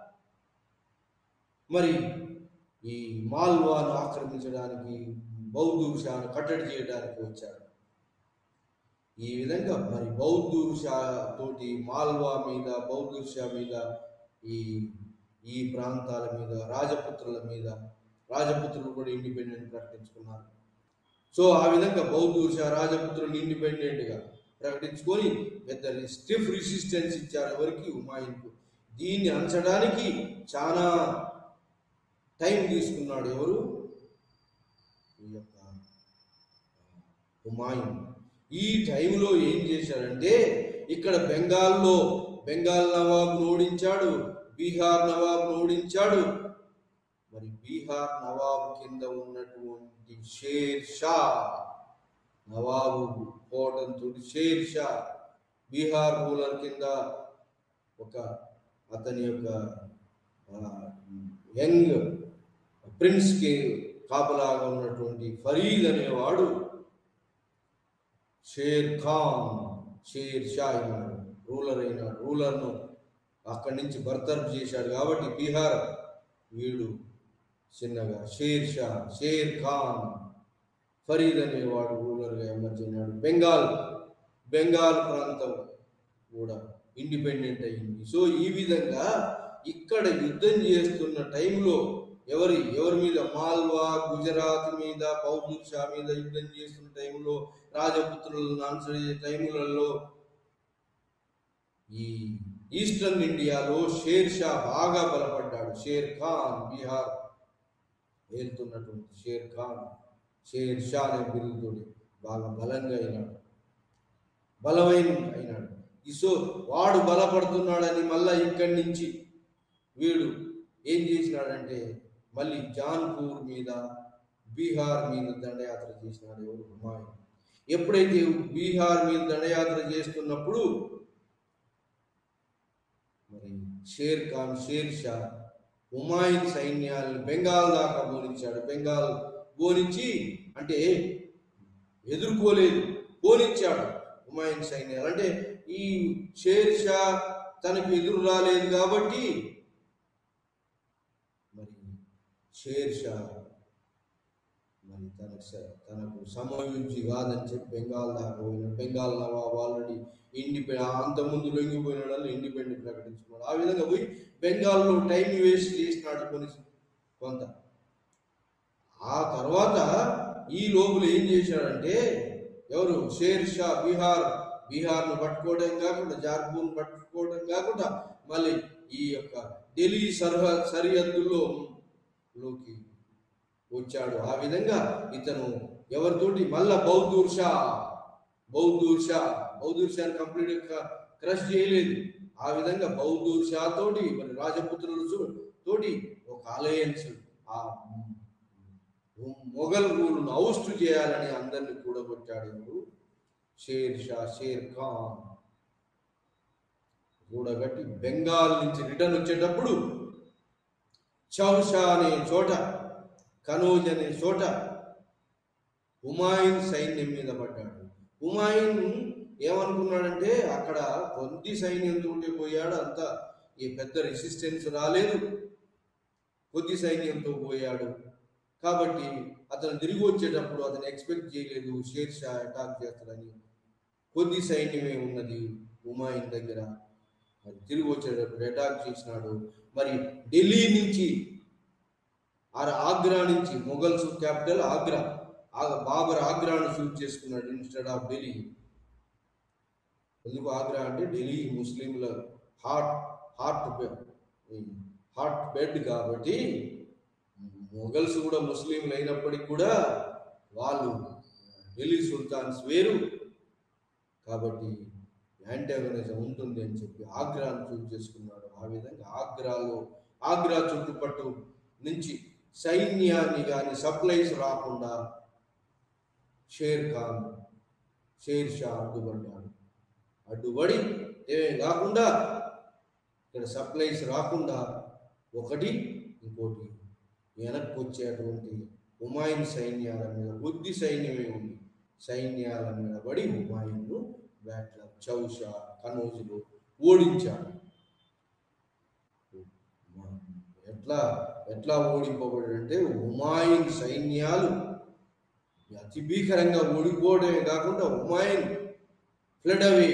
మరి ఈ మాల్వాను ఆక్రమించడానికి బౌద్ధ షాను కట్టడి చేయడానికి వచ్చాడు ఈ విధంగా మరి బౌద్ధూర్ షా తోటి మాల్వా మీద బౌద్ధూర్ షా మీద ఈ ఈ ప్రాంతాల మీద రాజపుత్రుల మీద రాజపుత్రులు కూడా ఇండిపెండెంట్ ప్రకటించుకున్నారు సో ఆ విధంగా బౌద్ధూర్ షా రాజపుత్రులు ఇండిపెండెంట్గా ప్రకటించుకొని పెద్ద స్టిఫ్ రెసిస్టెన్స్ ఇచ్చారు ఎవరికి హుమాయూన్కు దీన్ని అంచడానికి చాలా టైం తీసుకున్నాడు ఎవరు ఈ యొక్క హుమాయూన్ ఈ టైంలో ఏం చేశాడంటే ఇక్కడ బెంగాల్లో బెంగాల్ నవాబ్ ఓడించాడు బీహార్ నవాబ్ ఓడించాడు మరి బీహార్ నవాబ్ కింద ఉన్నటువంటి షేర్ షా నవాబు పోవడంతో షేర్ షా బీహార్ రూలర్ కింద ఒక అతని యొక్క ఆ, యంగ్ ప్రిన్స్కి కాపలాగా ఉన్నటువంటి ఫరీద్ అనేవాడు షేర్ ఖాన్ షేర్ షా అయినాడు రూలర్ అయినాడు రూలర్ను అక్కడి నుంచి బర్తరఫ్ చేశాడు కాబట్టి బీహార్ వీడు చిన్నగా షేర్ షా షేర్ ఖాన్ ఫరీద్ అనేవాడు రూలర్గా ఎమర్జ్ అయినాడు బెంగాల్ బెంగాల్ ప్రాంతం కూడా ఇండిపెండెంట్ అయింది సో ఈ విధంగా ఇక్కడ యుద్ధం చేస్తున్న టైంలో ఎవరి ఎవరి మీద మాల్వా గుజరాత్ మీద బౌద్ధ్ షా మీద యుద్ధం చేస్తున్న టైంలో రాజపుత్రులను అనుసరించే టైములలో ఈ ఈస్టర్న్ ఇండియాలో షేర్ షా బాగా బలపడ్డాడు షేర్ ఖాన్ బీహార్ ఏలుతున్నటువంటి షేర్ ఖాన్ షేర్ షా అనే బిరుదుతోటి బాగా బలంగా అయినాడు బలమైన అయినాడు ఈ సో వాడు బలపడుతున్నాడని మళ్ళా ఇక్కడి నుంచి వీడు ఏం చేసినాడంటే మళ్ళీ జాన్పూర్ మీద బీహార్ మీద దండయాత్ర చేసినాడు ఎవరు హుమాయూన్ ఎప్పుడైతే బీహార్ మీద దండయాత్ర చేస్తున్నప్పుడు మరి షేర్ ఖాన్ షేర్ షా హుమాయూన్ సైన్యాలను బెంగాల్ దాకా బోనించాడు బెంగాల్ బోనించి అంటే ఎదుర్కోలేదు బోనించాడు హుమాయూన్ సైన్యాలు అంటే ఈ షేర్ షా తనకు ఎదురు రాలేదు కాబట్టి మరి షేర్ షా మరి తనకు స- తనకు సమయోజి కాదని చెప్పి బెంగాల్ దాకా పోయిన బెంగాల్ నవాబ్ ఆల్రెడీ ఇండిపెండెంట్ అంతకుముందు లొంగిపోయిన వాళ్ళు ఇండిపెండెంట్ ప్రకటించుకున్నాడు ఆ విధంగా పోయి బెంగాల్లో టైం వేస్ట్ చేసినాడు కొన్ని కొంత ఆ తర్వాత ఈ లోపల ఏం చేశాడంటే ఎవరు షేర్ షా బీహార్ బీహార్ను పట్టుకోవడం కాకుండా జార్పూర్ను పట్టుకోవడం కాకుండా మళ్ళీ ఈ యొక్క ఢిల్లీ సర్హ సరిహద్దుల్లో లోకి వచ్చాడు ఆ విధంగా ఇతను ఎవరితోటి మళ్ళా బౌద్ధూర్ షా బౌద్ధూర్ షా బౌద్ధూర్ షాని కంప్లీట్ క్రష్ చేయలేదు ఆ విధంగా బౌద్ధూర్ షా తోటి మరి రాజపుత్రుల సు- తోటి ఒక అలయన్స్ ఆ మొఘల్ రూల్ను ఔస్ట్ చేయాలని అందరిని కూడగొట్టాడు ఎవరు షేర్ షా షేర్ ఖాన్ కూడగట్టి బెంగాల్ నుంచి రిటర్న్ వచ్చేటప్పుడు చౌషా అనే చోట కనోజ్ అనే చోట హుమాయూన్ సైన్యం మీద పడ్డాడు హుమాయూన్ ఏమనుకున్నాడంటే అక్కడ కొద్ది సైన్యంతో పోయాడు అంత ఈ పెద్ద రెసిస్టెన్స్ రాలేదు కొద్ది సైన్యంతో పోయాడు కాబట్టి అతను తిరిగి వచ్చేటప్పుడు అతను ఎక్స్పెక్ట్ చేయలేదు షేర్ షా అటాక్ చేస్తాడని కొద్ది సైన్యమే ఉన్నది హుమాయూన్ దగ్గర మరి తిరిగి వచ్చేటప్పుడు అటాక్ చేసినాడు మరి ఢిల్లీ నుంచి ఆ ఆగ్రా నుంచి మొఘల్స్ క్యాపిటల్ ఆగ్రా ఆ- బాబర్ ఆగ్రాను చూస్ చేసుకున్నాడు ఇన్స్టెడ్ ఆఫ్ ఢిల్లీ ఎందుకు ఆగ్రా అంటే ఢిల్లీ ముస్లింల హార్ట్ హార్ట్ హార్ట్ బెడ్ కాబట్టి మొఘల్స్ కూడా ముస్లింలు అయినప్పటికీ కూడా వాళ్ళు ఢిల్లీ సుల్తాన్స్ వేరు కాబట్టి యాంటాగనిజం ఉంటుంది అని చెప్పి ఆగ్రాను చూస్ చేసుకున్నాడు ఆ విధంగా ఆగ్రాలో ఆగ్రా చుట్టుపట్టు నుంచి సైన్యాన్ని కానీ సప్లైస్ రాకుండా షేర్ ఖాన్ షేర్ షా అడ్డుపడ్డాడు అడ్డుపడి ఏమే కాకుండా ఇక్కడ సప్లైస్ రాకుండా ఒకటి ఇంకోటి వెనక్కి వచ్చేటువంటి హుమాయూన్ సైన్యాల మీద కొద్ది సైన్యమే ఉంది సైన్యాల మీద పడి హుమాయూన్ను బ్యాట్ల చౌషా కనోజులు ఓడించాడు ఎట్లా ఎట్లా ఓడింపబడాడంటే హుమాయూన్ సైన్యాలు అతి భీకరంగా ఓడిపోవడమే కాకుండా హుమాయూన్ ఫ్లడ్ అవే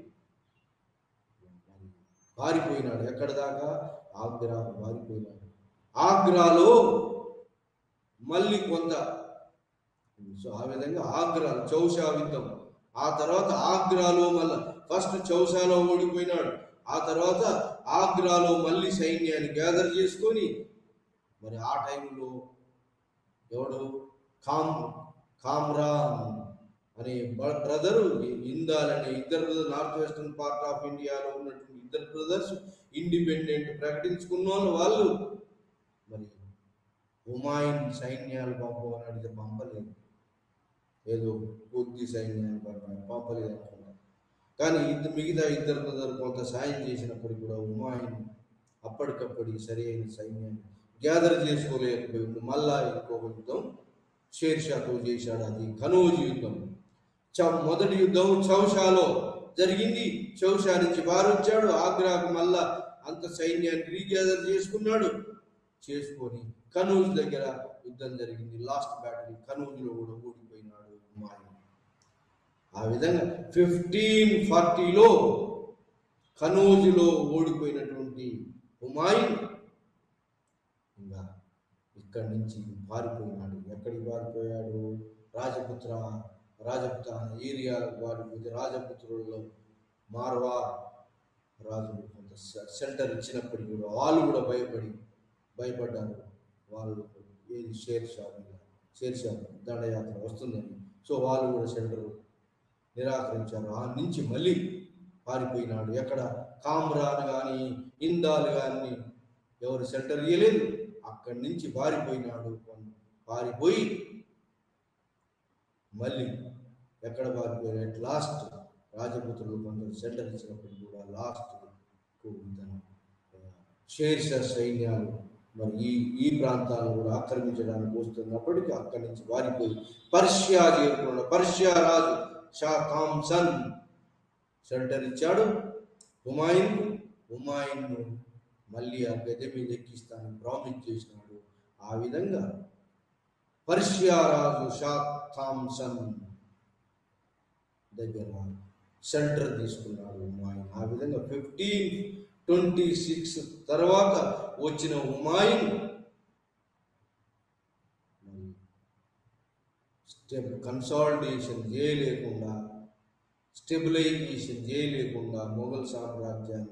పారిపోయినాడు ఎక్కడ దాకా ఆగ్రాకు పారిపోయినాడు ఆగ్రాలో మళ్ళీ కొంత సో ఆ విధంగా ఆగ్రా చౌషా యుద్ధం ఆ తర్వాత ఆగ్రాలో మళ్ళీ ఫస్ట్ చౌసాలో ఓడిపోయినాడు ఆ తర్వాత ఆగ్రాలో మళ్ళీ సైన్యాన్ని గ్యాదర్ చేసుకొని మరి ఆ టైంలో ఎవడు కామ్ కామ్రాన్ అనే బ్రదరు ఇందాల్ అనే ఇద్దరు brother north western part of ఇండియాలో ఉన్నటువంటి ఇద్దరు బ్రదర్స్ ఇండిపెండెంట్ ప్రకటించుకున్న వాళ్ళు వాళ్ళు మరి హుమాయూన్ సైన్యాలు పంపమని అడిగితే పంపలేదు ఏదో కొద్ది సైన్యాన్ని పంపారు పంపలేదు అనుకున్నారు కానీ ఇద్దరు మిగతా ఇద్దరు బ్రదర్ కొంత సాయం చేసినప్పటికీ కూడా హుమాయూన్ అప్పటికప్పటికి సరి అయిన సైన్యాన్ని గ్యాదర్ చేసుకోలేకపోయింది మళ్ళా ఇంకొక యుద్ధం షేర్షాతో చేశాడు అది కనోజు యుద్ధం చ మొదటి యుద్ధం చౌషాలో జరిగింది చౌషా నుంచి వారొచ్చాడు ఆగ్రాకు మళ్ళా అంత సైన్యాన్ని రీగ్యాదర్ చేసుకున్నాడు చేసుకొని కనూజ్ దగ్గర యుద్ధం జరిగింది లాస్ట్ బ్యాటిల్ కనూజ్లో కూడా ఓడిపోయినాడు హుమాయూన్ ఆ విధంగా ఫిఫ్టీన్ ఫార్టీలో కనూజ్లో ఓడిపోయినటువంటి హుమాయూన్ ఇంకా ఇక్కడి నుంచి పారిపోయినాడు ఎక్కడికి పారిపోయాడు రాజపుత్ర రాజపుత్ర ఏరియాలకు పారిపోతే రాజపుత్రుల్లో మార్వార్ రాజులు కొంత షెల్టర్ ఇచ్చినప్పటికీ కూడా వాళ్ళు కూడా భయపడి భయపడ్డారు వాళ్ళు ఏది షేర్ షా మీద షేర్ షా దండయాత్ర వస్తుందని సో వాళ్ళు కూడా షెల్టర్ నిరాకరించారు ఆ నుంచి మళ్ళీ పారిపోయినాడు ఎక్కడ కామ్రాన్ కానీ ఇందాల్ కానీ ఎవరు షెల్టర్ ఇయ్యలేదు అక్కడి నుంచి పారిపోయినాడు పారిపోయి మళ్ళీ ఎక్కడ పారిపోయారు అట్ లాస్ట్ రాజపుత్రులు కొందరు సెంటర్ ఇచ్చినప్పుడు కూడా లాస్ట్ తన షేర్షా సైన్యాలు మరి ఈ ఈ ప్రాంతాలను కూడా ఆక్రమించడానికి వస్తున్నప్పటికీ అక్కడి నుంచి వారిపోయి పర్షియా చేరుకున్న పర్షియా రాజు షా కామ్సన్ షెల్టర్ ఇచ్చాడు హుమాయూన్ హుమాయూన్ను మళ్ళీ ఆ గద్దె మీద ఎక్కిస్తానని ప్రామిస్ చేసినాడు ఆ విధంగా పర్షియా రాజు షా థామ్సన్ దగ్గర సెంటర్ తీసుకున్నాడు హుమాయూన్ ఆ విధంగా ఫిఫ్టీన్ ట్వంటీ సిక్స్ తర్వాత వచ్చిన హుమాయూన్ మరి స్టెప్ కన్సాలిడేషన్ చేయలేకుండా స్టెబిలైజేషన్ చేయలేకుండా మొఘల్ సామ్రాజ్యాన్ని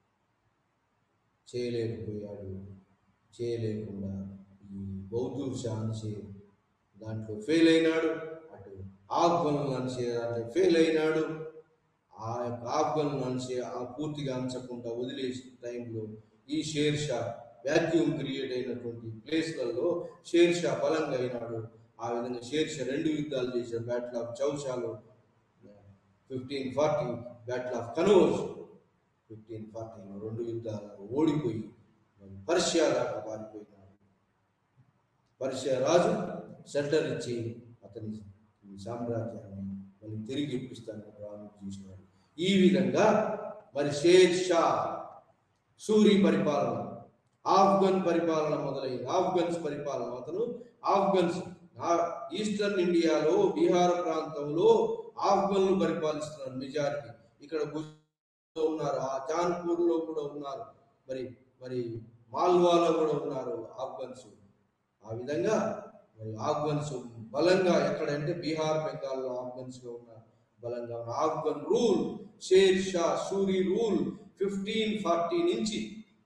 చేయలేకపోయాడు చేయలేకుండా ఈ బౌద్ధూర్ షా అనిసే దాంట్లో ఫెయిల్ అయినాడు అటు ఆఫ్ఘన్ అనిసే దాంట్లో ఫెయిల్ అయినాడు ఆ యొక్క ఆఫ్ఘన్ అనిసే ఆ పూర్తిగా అంచకుండా వదిలేసిన టైంలో ఈ షేర్ షా వ్యాక్యూమ్ క్రియేట్ అయినటువంటి ప్లేస్లలో షేర్ షా బలంగా అయినాడు ఆ విధంగా షేర్ షా రెండు యుద్ధాలు చేశాడు బ్యాటిల్ ఆఫ్ చౌషాలో fifteen forty battle of Kannauj fifteen ఫార్టీలో రెండు యుద్ధాలలో ఓడిపోయి మరి పర్షియా దాకా పారిపోయినాడు పర్షియా రాజు సెంటర్ ఇచ్చి అతని ఈ సామ్రాజ్యాన్ని మళ్ళీ తిరిగి ఇప్పిస్తానని ప్రారంభం చేసినాడు ఈ విధంగా మరి షేర్ షా సూరి పరిపాలన ఆఫ్ఘన్ పరిపాలన మొదలైంది ఆఫ్ఘన్స్ పరిపాలన అతను ఆఫ్ఘన్స్ ఆ- ఈస్టర్న్ ఇండియాలో బీహార్ ప్రాంతంలో ఆఫ్ఘన్లు పరిపాలిస్తున్నారు మెజారిటీ ఇక్కడ గుజరాత్లో ఉన్నారు ఆ జాన్పూర్ లో కూడా ఉన్నారు మరి మరి మాల్వాలో కూడా ఉన్నారు ఆఫ్ఘన్స్ ఆ విధంగా మరి ఆఫ్ఘన్స్ బలంగా ఎక్కడంటే బీహార్ బెంగాల్లో ఆఫ్ఘన్స్ లో ఉన్నారు బలంగా ఉన్నారు Afghan rule Sher Shah Suri rule fifteen forty నుంచి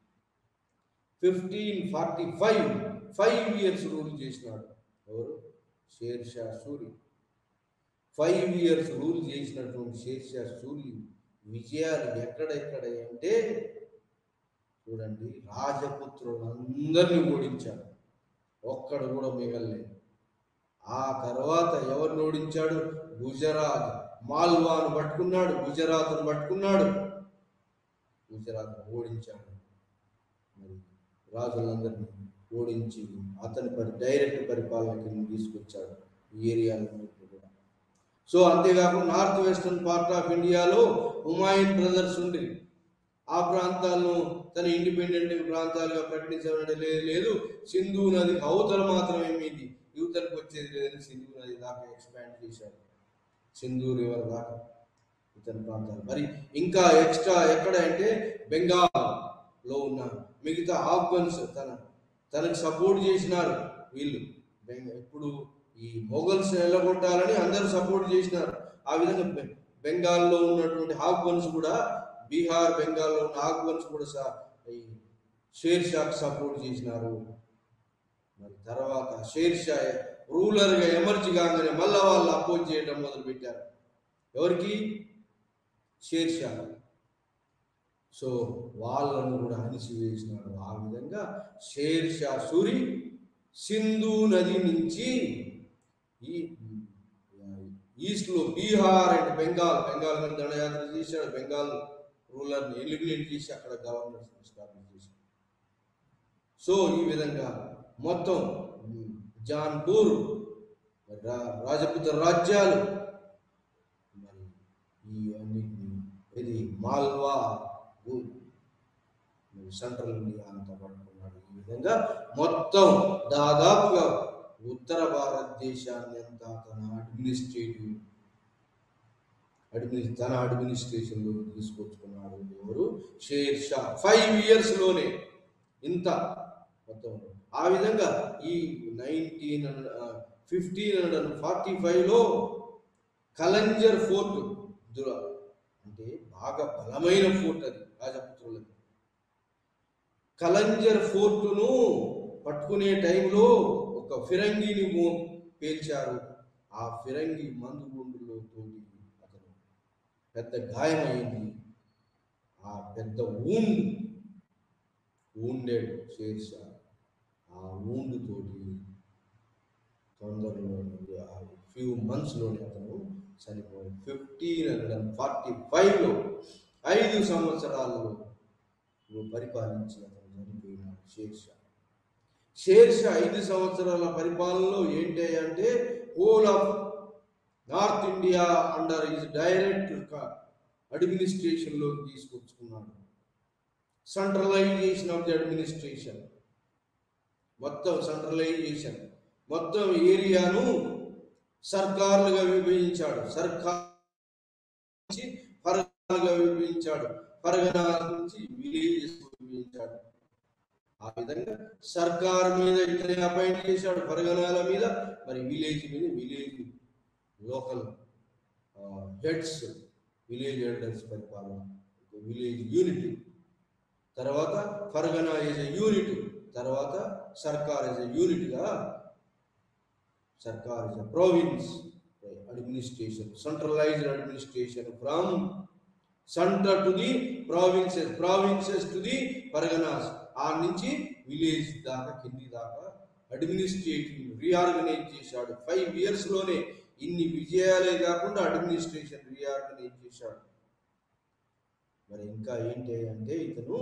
fifteen forty five five years rule చేసినాడు ఎవరు Sher Shah Suri five years rule చేసినటువంటి షేర్ షా సూరి విజయాలు ఎక్కడెక్కడ అంటే చూడండి రాజపుత్రులందరినీ ఓడించాడు ఒక్కడు కూడా మిగలలేదు ఆ తర్వాత ఎవరిని ఓడించాడు గుజరాత్ మాల్వాను పట్టుకున్నాడు గుజరాత్ను పట్టుకున్నాడు గుజరాత్ ఓడించాడు మరి రాజులందరినీ ఓడించి అతని పరి డైరెక్ట్ పరిపాలన కింద తీసుకొచ్చాడు ఈ ఏరియాలన్నింటినీ కూడా సో అంతేకాకుండా నార్త్ వెస్టర్న్ పార్ట్ ఆఫ్ ఇండియాలో హుమాయూన్ బ్రదర్స్ ఉండి ఆ ప్రాంతాలను తన ఇండిపెండెంట్ ప్రాంతాలుగా ప్రకటించడం లేదు లేదు సింధు నది అవతల మాత్రమే మీది యువతలకు వచ్చేది లేదని సింధు నది దాకా ఎక్స్పాండ్ చేశారు సింధు రివర్ దాకా ఇతని ప్రాంతాలు మరి ఇంకా ఎక్స్ట్రా ఎక్కడ అంటే బెంగాల్ లో ఉన్న మిగతా ఆఫ్ఘన్స్ తన తనకు సపోర్ట్ చేసినారు వీళ్ళు బెంగ- ఇప్పుడు ఈ మొఘల్స్ నిలగొట్టాలని అందరూ సపోర్ట్ చేసినారు ఆ విధంగా బె- బెంగాల్లో ఉన్నటువంటి ఆఫ్ఘన్స్ కూడా బీహార్ బెంగాల్లో ఉన్న ఆఫ్ఘన్స్ కూడా సా- ఈ షేర్ షాకి సపోర్ట్ చేసినారు మరి తర్వాత షేర్ షా రూలర్గా ఎమర్జీ కాగానే మళ్ళా వాళ్ళు అపోజ్ చేయడం మొదలు పెట్టారు ఎవరికి షేర్ షా సో వాళ్ళను కూడా అణిచివేసినాడు ఆ విధంగా షేర్ షా సూరి సింధు నది నుంచి ఈ ఈస్ట్లో బీహార్ అండ్ బెంగాల్ బెంగాల్ మీద దండయాత్ర చేశాడు బెంగాల్ రూలర్ని ఎలిమినేట్ చేసి అక్కడ గవర్నర్ ఎస్టాబ్లిష్ చేశాడు సో ఈ విధంగా మొత్తం ఉమ్, జాన్పూర్ మరి రా- రాజపుత రాజ్యాలు మరి ఈ అన్నిటిని ఇది మాల్వా ఊ- మరి సెంట్రల్ ఇండియా అంతా పట్టుకున్నాడు ఈ విధంగా మొత్తం దాదాపుగా ఉత్తర భారతదేశాన్ని అంతా తన అడ్మినిస్ట్రేటివ్ అడ్మిని తన అడ్మినిస్ట్రేషన్లో తీసుకొచ్చుకున్నాడు ఎవరు షేర్ షా ఫైవ్ ఇయర్స్ లోనే ఇంత మొత్తం ఆ విధంగా ఈ నైన్టీన్ ఫిఫ్టీన్ హండ్రెడ్ ఫార్టీ ఫైవ్లో కలంజర్ ఫోర్ట్ దుర అంటే బాగా బలమైన ఫోర్ట్ అది రాజపుత్రులది కలంజర్ ఫోర్టును పట్టుకునే టైంలో ఒక ఫిరంగిని మో పేల్చారు ఆ ఫిరంగి మందు గుండులో తోటి అతను పెద్ద గాయమైంది ఆ పెద్ద ఊండ్ ఊండెడ్ షేర్షా ఆ ఊండు తోటి తొందరలో ఆ ఫ్యూ మంత్స్లోనే అతను చనిపోయాడు ఫిఫ్టీన్ హండ్రెడ్ అండ్ ఫార్టీ ఫైవ్లో ఐదు సంవత్సరాలలో పరిపాలించి అతను చనిపోయినాడు షేర్షా షేర్షా ఐదు సంవత్సరాల పరిపాలనలో ఏంటి అంటే whole of north India under is direct అడ్మినిస్ట్రేషన్లోకి తీసుకొచ్చుకున్నాడు సెంట్రలైజేషన్ ఆఫ్ ది అడ్మినిస్ట్రేషన్ మొత్తం సెంట్రలైజేషన్ మొత్తం ఏరియాను సర్కార్లుగా విభజించాడు సర్కార్ నుంచి పరగణాలుగా విభజించాడు పరగణా నుంచి విలేజెస్ విభజించాడు ఆ విధంగా సర్కార్ మీద ఇతనే అపాయింట్ చేశాడు పరగణాల మీద మరి విలేజ్ మీద village local heads village heads పరిపాలన విలేజ్ యూనిట్ తర్వాత ఫర్గనా ఈజ్ ఎ యూనిట్ తర్వాత సర్కార్ ఇస్ ఎ యూనిట్గా sarkar is a province administration centralised administration from centre to the provinces provinces to the parganas ఆ నుంచి విలేజ్ దాకా కింది దాకా అడ్మినిస్ట్రేటివ్ రీఆర్గనైజ్ చేశాడు ఫైవ్ ఇయర్స్ లోనే ఇన్ని విజయాలే కాకుండా అడ్మినిస్ట్రేషన్ రీఆర్గనైజ్ చేశాడు మరి ఇంకా ఏంటి అంటే ఇతను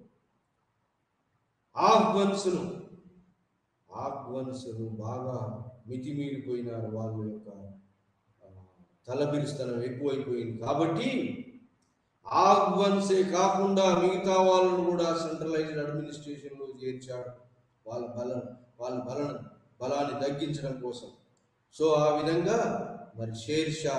ఆఫ్ఘన్స్ను ఆఫ్ఘన్స్ను బాగా మితిమీరిపోయినారు వాళ్ళ యొక్క ఆ, తలబిరుస్తనం ఎక్కువైపోయింది కాబట్టి ఆఫ్ఘన్సే కాకుండా మిగతా వాళ్ళను కూడా సెంట్రలైజ్డ్ అడ్మినిస్ట్రేషన్లో చేర్చాడు వాళ్ళ బల వాళ్ళ బల బలాన్ని తగ్గించడం కోసం సో ఆ విధంగా మరి షేర్ షా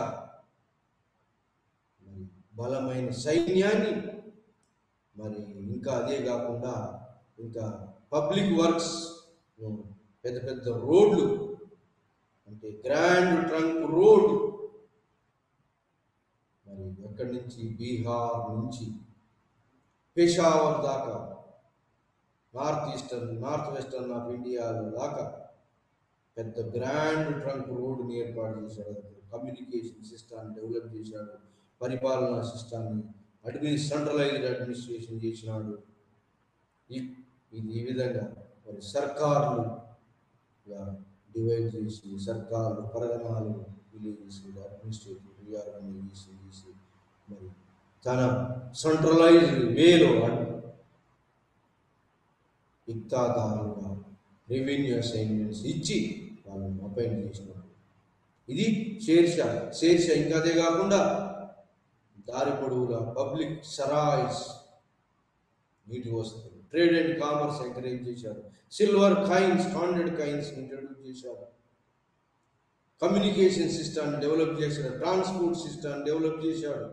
మరి బలమైన సైన్యాన్ని మరి ఇంకా అదే కాకుండా ఇంకా పబ్లిక్ వర్క్స్ పెద్ద పెద్ద రోడ్లు అంటే గ్రాండ్ ట్రంక్ రోడ్ మరి ఎక్కడి నుంచి బీహార్ నుంచి పెషావర్ దాకా north eastern north western of India దాకా పెద్ద గ్రాండ్ ట్రంక్ రోడ్ని ఏర్పాటు చేశాడు కమ్యూనికేషన్ సిస్టాన్ని డెవలప్ చేశాడు పరిపాలనా సిస్టాన్ని అడ్మిని సెంట్రలైజ్డ్ అడ్మినిస్ట్రేషన్ చేసినాడు ఈ- ఇది ఈ విధంగా మరి సర్కార్లు డివైడ్ చేసి సర్కార్లు పరగణాలు విలేజెస్ అడ్మినిస్ట్రేటివ్ రీఆర్గనైజేషన్ చేసి మరి తన సెంట్రలైజ్డ్ వేలో ఇక్తాదారులుగా రెవెన్యూ అసైన్మెంట్స్ ఇచ్చి వాళ్ళని అపాయింట్ చేసినాడు ఇది షేర్షా షేర్షా ఇంకా అదే కాకుండా దారి పొడవులా పబ్లిక్ సరాయిస్ నీటి వసతులు ట్రేడ్ అండ్ కామర్స్ ఎంకరేజ్ చేశారు సిల్వర్ కాయిన్స్ కాండెడ్ కాయిన్స్ ఇంట్రడ్యూస్ చేశారు కమ్యూనికేషన్ సిస్టమ్ డెవలప్ చేశాడు ట్రాన్స్పోర్ట్ సిస్టమ్ డెవలప్ చేశాడు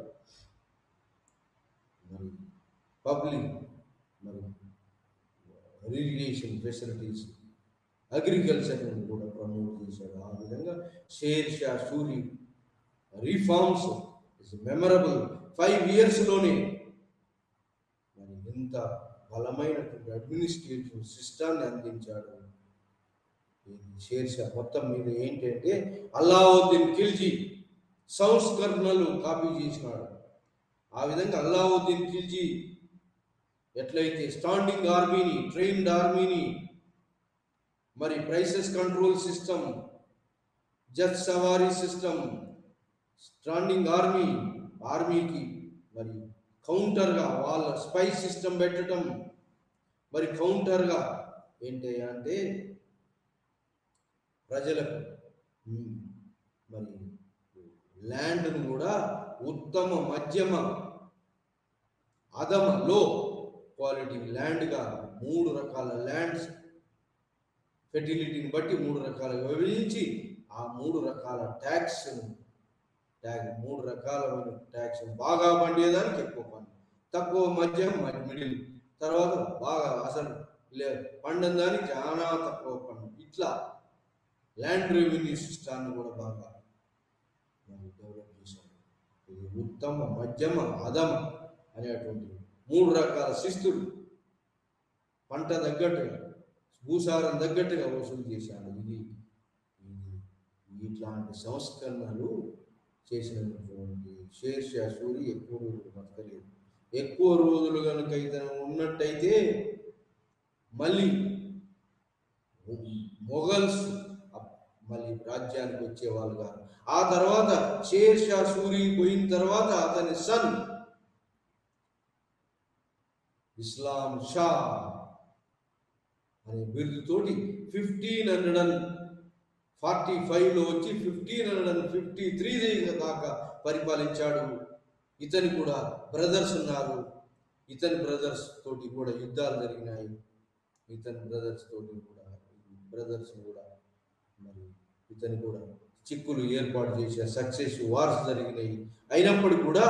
మరి పబ్లిక్ మరి ఇరిగేషన్ ఫెసిలిటీస్ అగ్రికల్చర్ కూడా ప్రమోట్ చేశాడు ఆ విధంగా Sher Shah Suri reforms is memorable five ఇయర్స్లోనే మరి ఎంత బలమైనటువంటి అడ్మినిస్ట్రేటివ్ సిస్టాన్ని అందించాడు ఈ షేర్ షా మొత్తం మీద ఏంటంటే అల్లావుద్దీన్ ఖిల్జీ సంస్కరణలు కాపీ చేసినాడు ఆ విధంగా అల్లావుద్దీన్ ఖిల్జీ ఎట్లయితే స్టాండింగ్ ఆర్మీని ట్రైన్డ్ ఆర్మీని మరి ప్రైసెస్ కంట్రోల్ సిస్టమ్ జట్ సవారీ సిస్టమ్ స్టాండింగ్ ఆర్మీ ఆర్మీకి మరి కౌంటర్గా వాళ్ళ స్పై సిస్టమ్ పెట్టడం మరి కౌంటర్గా ఏంటి అంటే ప్రజలకు ఉమ్, మరి ల్యాండ్ను కూడా ఉత్తమ మధ్యమ అధమ లో క్వాలిటీ ల్యాండ్గా మూడు రకాల ల్యాండ్స్ ఫెర్టిలిటీని బట్టి మూడు రకాలుగా విభజించి ఆ మూడు రకాల ట్యాక్స్ ట్యాగ్ మూడు రకాలమైన ట్యాక్స్ బాగా పండేదానికి ఎక్కువ పన్ను తక్కువ మధ్యం మిడిల్ తర్వాత బాగా అసలు లే పండిన దానికి చాలా తక్కువ పన్ను ఇట్లా ల్యాండ్ రెవెన్యూ సిస్టాన్ని కూడా బాగా మరి డెవలప్ చేశాడు ఇది ఉత్తమ మధ్యమ అధమ అనేటువంటి మూడు రకాల శిస్తులు పంట తగ్గట్టుగా భూసారం తగ్గట్టుగా వసూలు చేశాడు ఇది ఇది ఇట్లాంటి సంస్కరణలు చేసినటువంటి షేర్ షా సూరి ఎక్కువ రోజులు బతకలేదు ఎక్కువ రోజులు కనుక ఇతను ఉన్నట్టయితే మళ్ళీ మొఘల్స్ అప్- మళ్ళీ రాజ్యానికి వచ్చేవాళ్ళు కాదు ఆ తర్వాత షేర్ షా సూరి పోయిన తర్వాత అతని సన్ ఇస్లాం షా అనే బిరుదుతోటి ఫిఫ్టీన్ హండ్రెడ్ అండ్ ఫార్టీ ఫైవ్లో వచ్చి fifteen hundred and fifty three దాకా పరిపాలించాడు ఇతని కూడా బ్రదర్స్ ఉన్నారు ఇతని బ్రదర్స్ తోటి కూడా యుద్ధాలు జరిగినాయి ఇతని బ్రదర్స్ తోటి కూడా బ్రదర్స్ కూడా మరి ఇతని కూడా చిక్కులు ఏర్పాటు చేసే సక్సెస్ వార్స్ జరిగినాయి అయినప్పటికీ కూడా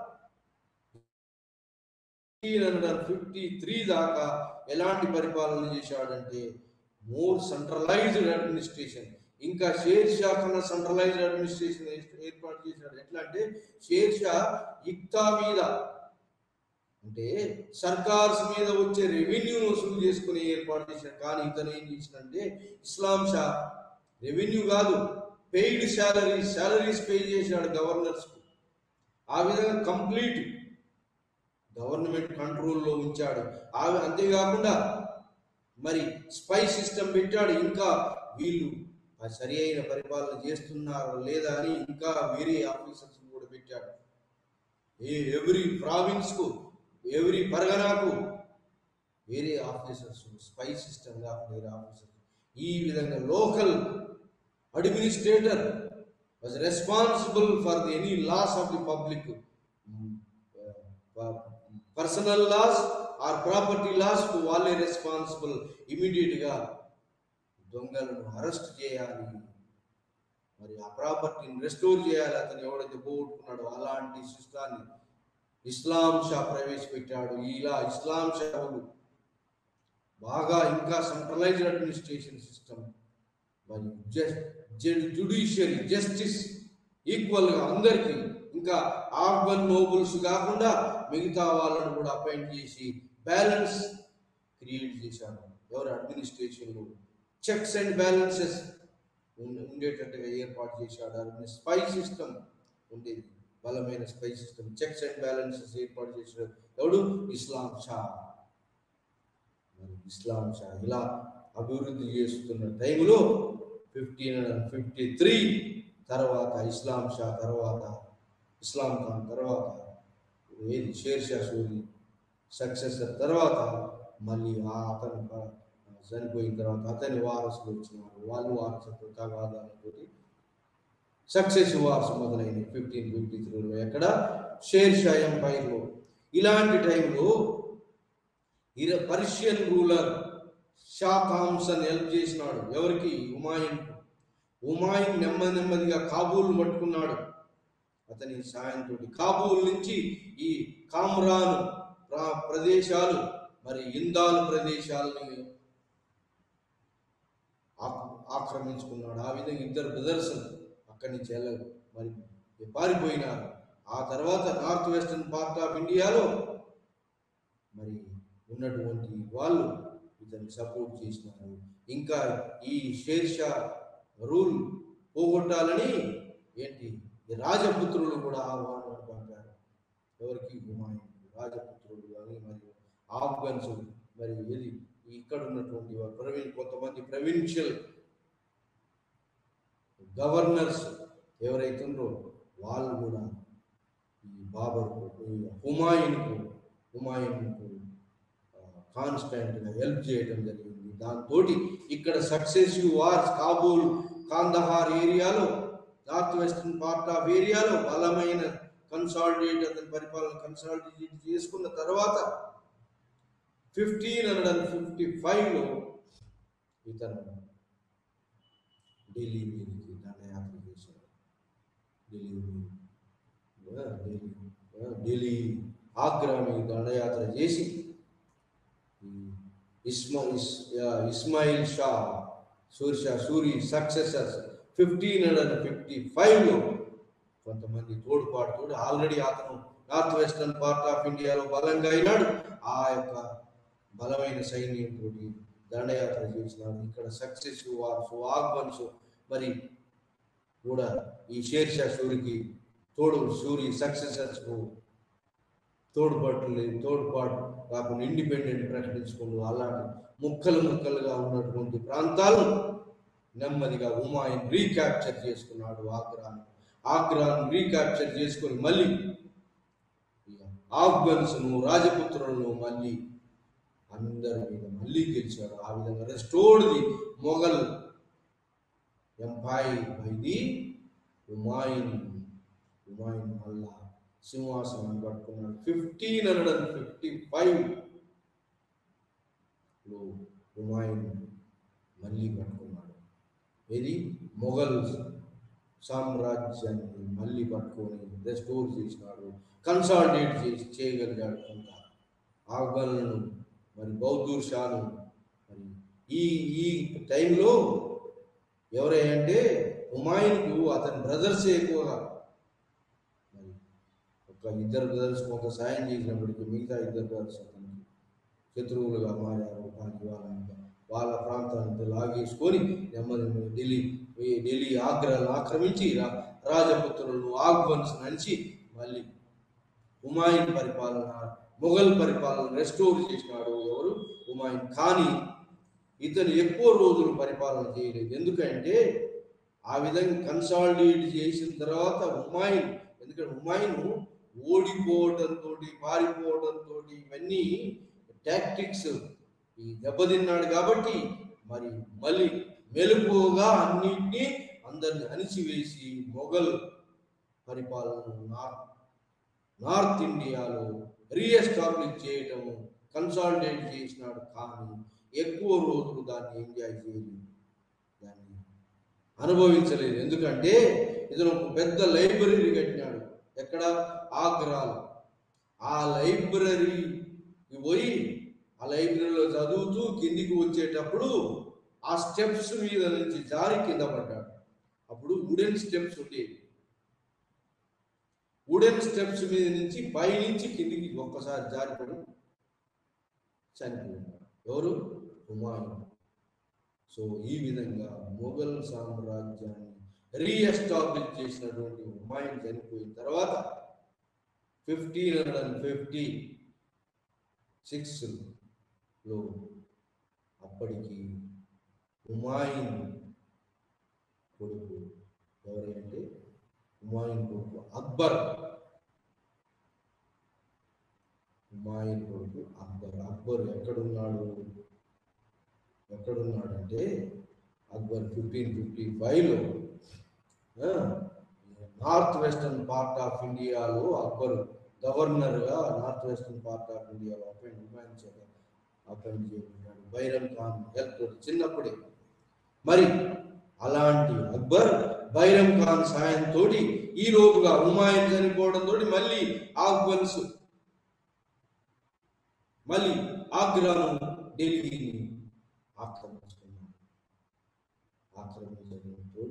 ఫిఫ్టీ త్రీ దాకా ఎలాంటి పరిపాలన చేశాడంటే మోర్ సెంట్రలైజ్డ్ అడ్మినిస్ట్రేషన్ ఇంకా షేర్ షా కన్నా సెంట్రలైజ్డ్ అడ్మినిస్ట్రేషన్ ఏర్పాటు చేశాడు ఎట్లా అంటే షేర్ షా ఇక్తా మీద అంటే సర్కార్స్ మీద వచ్చే రెవెన్యూ వసూలు చేసుకుని ఏర్పాటు చేశాడు కానీ ఇతను ఏం చేసినంటే ఇస్లాం షా రెవెన్యూ కాదు పెయిడ్ శాలరీ శాలరీస్ పే చేశాడు గవర్నర్స్ ఆ విధంగా కంప్లీట్ గవర్నమెంట్ కంట్రోల్లో ఉంచాడు ఆ అంతేకాకుండా మరి స్పై సిస్టమ్ పెట్టాడు ఇంకా వీళ్ళు ఆ సరి అయిన పరిపాలన చేస్తున్నారో లేదా అని ఇంకా వేరే ఆఫీసర్స్ కూడా పెట్టాడు ఏ ఎవ్రీ ప్రావిన్స్కు ఎవ్రీ పరగనాకు వేరే ఆఫీసర్స్ స్పై సిస్టమ్ కాకుండా వేరే ఆఫీసర్స్ ఈ విధంగా local administrator was responsible for the any loss of the public personal loss or property loss కు వాళ్ళే రెస్పాన్సిబుల్ ఇమీడియట్గా దొంగలను అరెస్ట్ చేయాలి మరి ఆ ప్రాపర్టీని రెస్టోర్ చేయాలి అతను ఎవడైతే పోగొట్టుకున్నాడో అలాంటి సిస్టాన్ని ఇస్లాం షా ప్రవేశపెట్టాడు ఇలా ఇస్లాం షాలు బాగా ఇంకా సెంట్రలైజ్డ్ అడ్మినిస్ట్రేషన్ సిస్టమ్ మరి జుడిషియరీ జస్టిస్ ఈక్వల్గా అందరికీ ఇంకా ఆఫ్ఘన్ నోబుల్స్ కాకుండా మిగతా వాళ్ళను కూడా అపాయింట్ చేసి బ్యాలెన్స్ క్రియేట్ చేశాడు ఎవరు అడ్మినిస్ట్రేషన్లో చెక్స్ అండ్ బ్యాలెన్సెస్ ఉండేటట్టుగా ఏర్పాటు చేశాడు స్పై సిస్టమ్ ఉండేది బలమైన spy system checks and balances ఏర్పాటు చేశాడు ఎవడు ఇస్లాం షా మరి ఇస్లాం షా ఇలా అభివృద్ధి చేస్తున్న టైంలో ఫిఫ్టీన్ హండ్రెడ్ ఫిఫ్టీ త్రీ తర్వాత ఇస్లాం షా తర్వాత ఇస్లాం ఖాన్ తర్వాత ఏది షేర్ షా సూరి సక్సెసర్ తర్వాత మళ్ళీ ఆ అతను ప- చనిపోయిన తర్వాత అతని వారసులు వచ్చినారు వాళ్ళు వారసత్వ తగాదాలతో సక్సెస్ వార్స్ మొదలైనవి ఫిఫ్టీన్ ఫిఫ్టీ త్రీలో ఎక్కడ షేర్ షా ఎంపైర్లో ఇలాంటి టైంలో ఇర పర్షియన్ రూలర్ షా థామ్సన్ హెల్ప్ చేసినాడు ఎవరికి హుమాయూన్ హుమాయూన్ నెమ్మది నెమ్మదిగా కాబూల్ పట్టుకున్నాడు అతని సాయంతో కాబూల్ నుంచి ఈ కామ్రాన్ ప్రా- ప్రదేశాలు మరి ఇందాల్ ప్రదేశాలని ఆక్- ఆక్రమించుకున్నాడు ఆ విధంగా ఇద్దరు బ్రదర్స్ అక్కడి నుంచి వెళ్ళ మరి పారిపోయినారు ఆ తర్వాత నార్త్ వెస్టర్న్ పార్ట్ ఆఫ్ ఇండియాలో మరి ఉన్నటువంటి వాళ్ళు ఇతన్ని సపోర్ట్ చేసినారు ఇంకా ఈ షేర్షా రూల్ పోగొట్టాలని ఏంటి ఈ రాజపుత్రులు కూడా ఆహ్వానం పంపారు ఎవరికి హుమాయూన్ రాజపుత్రులు కానీ మరియు ఆఫ్ఘన్స్ మరి ఇది ఇక్కడ ఉన్నటువంటి వారు ప్రవీణ్ కొంతమంది ప్రవిన్షియల్ గవర్నర్స్ ఎవరైతే ఉన్నారో వాళ్ళు కూడా ఈ బాబర్కు ఈ హుమాయూన్కు హుమాయూన్కు కాన్స్టెంట్గా హెల్ప్ చేయడం జరిగింది దాంతో ఇక్కడ సక్సెసివ్ వార్స్ కాబూల్ కాందహార్ ఏరియాలో నార్త్ వెస్టర్న్ పార్ట్ ఆఫ్ ఏరియాలో బలమైన కన్సాలిడేట్ అతని పరిపాలన కన్సాలిడేట్ చేసుకున్న తర్వాత ఫిఫ్టీన్ హండ్రెడ్ అండ్ ఫిఫ్టీ ఫైవ్లో ఇతను ఢిల్లీ మీదకి దండయాత్ర చేశాడు ఢిల్లీ మీద ఆ, ఢిల్లీ ఆ, ఢిల్లీ ఆగ్రా మీద దండయాత్ర చేసి ఈ ఇస్మా ఇస్ ఆ, ఇస్మాయిల్ షా సూర్షా Suri successors fifteen hundred fifty ఫైవ్లో కొంతమంది తోడ్పాటుతో ఆల్రెడీ అతను నార్త్ వెస్టర్న్ పార్ట్ ఆఫ్ ఇండియాలో బలంగా అయినాడు ఆ యొక్క బలమైన సైన్యంతో దండయాత్ర చేసినాడు ఇక్కడ సక్సెసివ్ వార్స్ ఆగ్బన్స్ మరి కూడా ఈ షేర్షా సూరికి తోడు సూరి సక్సెసర్స్కు తోడ్పాట్లు తోడ్పాటు కాకుండా ఇండిపెండెంట్ ప్రకటించుకుంటూ అలాంటి ముక్కలు ముక్కలుగా ఉన్నటువంటి ప్రాంతాలను నెమ్మదిగా హుమాయూన్ రీక్యాప్చర్ చేసుకున్నాడు ఆగ్రాను ఆగ్రాను రీక్యాప్చర్ చేసుకొని మళ్ళీ ఇక ఆఫ్ఘన్స్ను రాజపుత్రులను మళ్ళీ అందరి మీద మళ్ళీ గెలిచాడు ఆ విధంగా restored the Mughal empire by the Humayun Humayun మళ్ళా సింహాసనం పట్టుకున్నాడు fifteen hundred and fifty five లో హుమాయూన్ మళ్ళీ పట్టుకున్నాడు ఇది మొఘల్ సామ్రాజ్యాన్ని మళ్ళీ పట్టుకొని రెస్టోర్ చేసినాడు కన్సాలిడేట్ చేసి చేయగలిగాడు కొంత ఆఫ్ఘన్లను మరి బౌద్ధూర్ షాను మరి ఈ ఈ టైంలో ఎవరంటే హుమాయూన్కు అతని బ్రదర్సే ఎక్కువగా మరి ఒక ఇద్దరు బ్రదర్స్ కొంత సాయం చేసినప్పటికీ మిగతా ఇద్దరు బ్రదర్స్ అతనికి శత్రువులుగా మారారు కానీ వాళ్ళ వాళ్ళ ప్రాంతాన్ని లాగేసుకొని నెమ్మది నెమ్మది ఢిల్లీ ఈ ఢిల్లీ ఆగ్రాను ఆక్రమించి రా- రాజపుత్రులను ఆగ్బన్స్ నడిచి మళ్ళీ హుమాయూన్ పరిపాలన మొఘల్ పరిపాలన రెస్టోర్ చేసినాడు ఎవరు హుమాయూన్ కానీ ఇతను ఎక్కువ రోజులు పరిపాలన చేయలేదు ఎందుకంటే ఆ విధంగా కన్సాలిడేట్ చేసిన తర్వాత హుమాయూన్ ఎందుకంటే హుమాయూన్ ఓడిపోవడంతో పారిపోవడంతో ఇవన్నీ టాక్టిక్స్ ఈ దెబ్బతిన్నాడు కాబట్టి మరి మళ్ళీ మెలుపుగా అన్నిటినీ అందరిని అణిచివేసి మొఘల్ పరిపాలనను నార్త్ నార్త్ ఇండియాలో రీఎస్టాబ్లిష్ చేయటము కన్సాలిడేట్ చేసినాడు కానీ ఎక్కువ రోజులు దాన్ని ఎంజాయ్ చేయలేదు దాన్ని అనుభవించలేదు ఎందుకంటే ఇతను ఒక పెద్ద లైబ్రరీ కట్టినాడు ఎక్కడ ఆగ్రాలో ఆ లైబ్రరీ పోయి ఆ లైబ్రరీలో చదువుతూ కిందికి వచ్చేటప్పుడు ఆ స్టెప్స్ మీద నుంచి జారి కింద పడ్డాడు అప్పుడు వుడెన్ స్టెప్స్ ఉండేవి వుడెన్ స్టెప్స్ మీద నుంచి పైనుంచి కిందికి ఒక్కసారి జారిపడి చనిపోయినాడు ఎవరు హుమాయూన్ సో ఈ విధంగా మొఘల్ సామ్రాజ్యాన్ని రీఎస్టాబ్లిష్ చేసినటువంటి హుమాయూన్ చనిపోయిన తర్వాత ఫిఫ్టీన్ హండ్రెడ్ అండ్ ఫిఫ్టీ సిక్స్లో అప్పటికి హుమాయూన్ కొడుకు ఎవరంటే హుమాయూన్ కొడుకు అక్బర్ హుమాయూన్ కొడుకు అక్బర్ అక్బర్ ఎక్కడున్నాడు ఎక్కడున్నాడంటే అక్బర్ ఫిఫ్టీన్ ఫిఫ్టీ ఫైవ్లో నార్త్ వెస్టర్న్ పార్ట్ ఆఫ్ ఇండియాలో అక్బర్ గవర్నర్గా నార్త్ వెస్టర్న్ పార్ట్ ఆఫ్ ఇండియాలో అపాయింట్ హుమాయూన్ చేత అపాయింట్ చేయబడ్డాడు బైరం ఖాన్ హెల్ప్ చిన్నప్పుడే మరి అలాంటి అక్బర్ బైరం ఖాన్ సాయంతో ఈ లోపుగా హుమాయూన్ చనిపోవడంతో మళ్ళీ ఆఫ్ఘన్స్ మళ్ళీ ఆగ్రాను ఢిల్లీని ఆక్రమించుకున్నాడు ఆక్రమించడంతో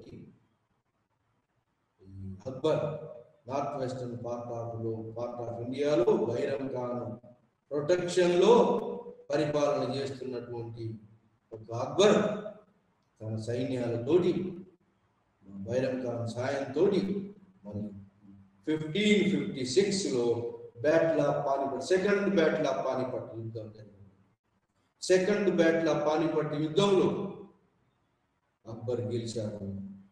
ఈ Akbar north western part of లో పార్ట్ ఆఫ్ ఇండియాలో బైరం ఖాన్ ప్రొటెక్షన్ లో పరిపాలన చేస్తున్నటువంటి ఒక అక్బర్ తన సైన్యాలతోటి బైరం ఖాన్ సాయంతో మరి ఫిఫ్టీన్ ఫిఫ్టీ సిక్స్ లో battle of Panipat second battle of Panipat యుద్ధం జరిగింది సెకండ్ బ్యాటిల్ ఆఫ్ పానిపట్ యుద్ధంలో అక్బర్ గెలిచాడు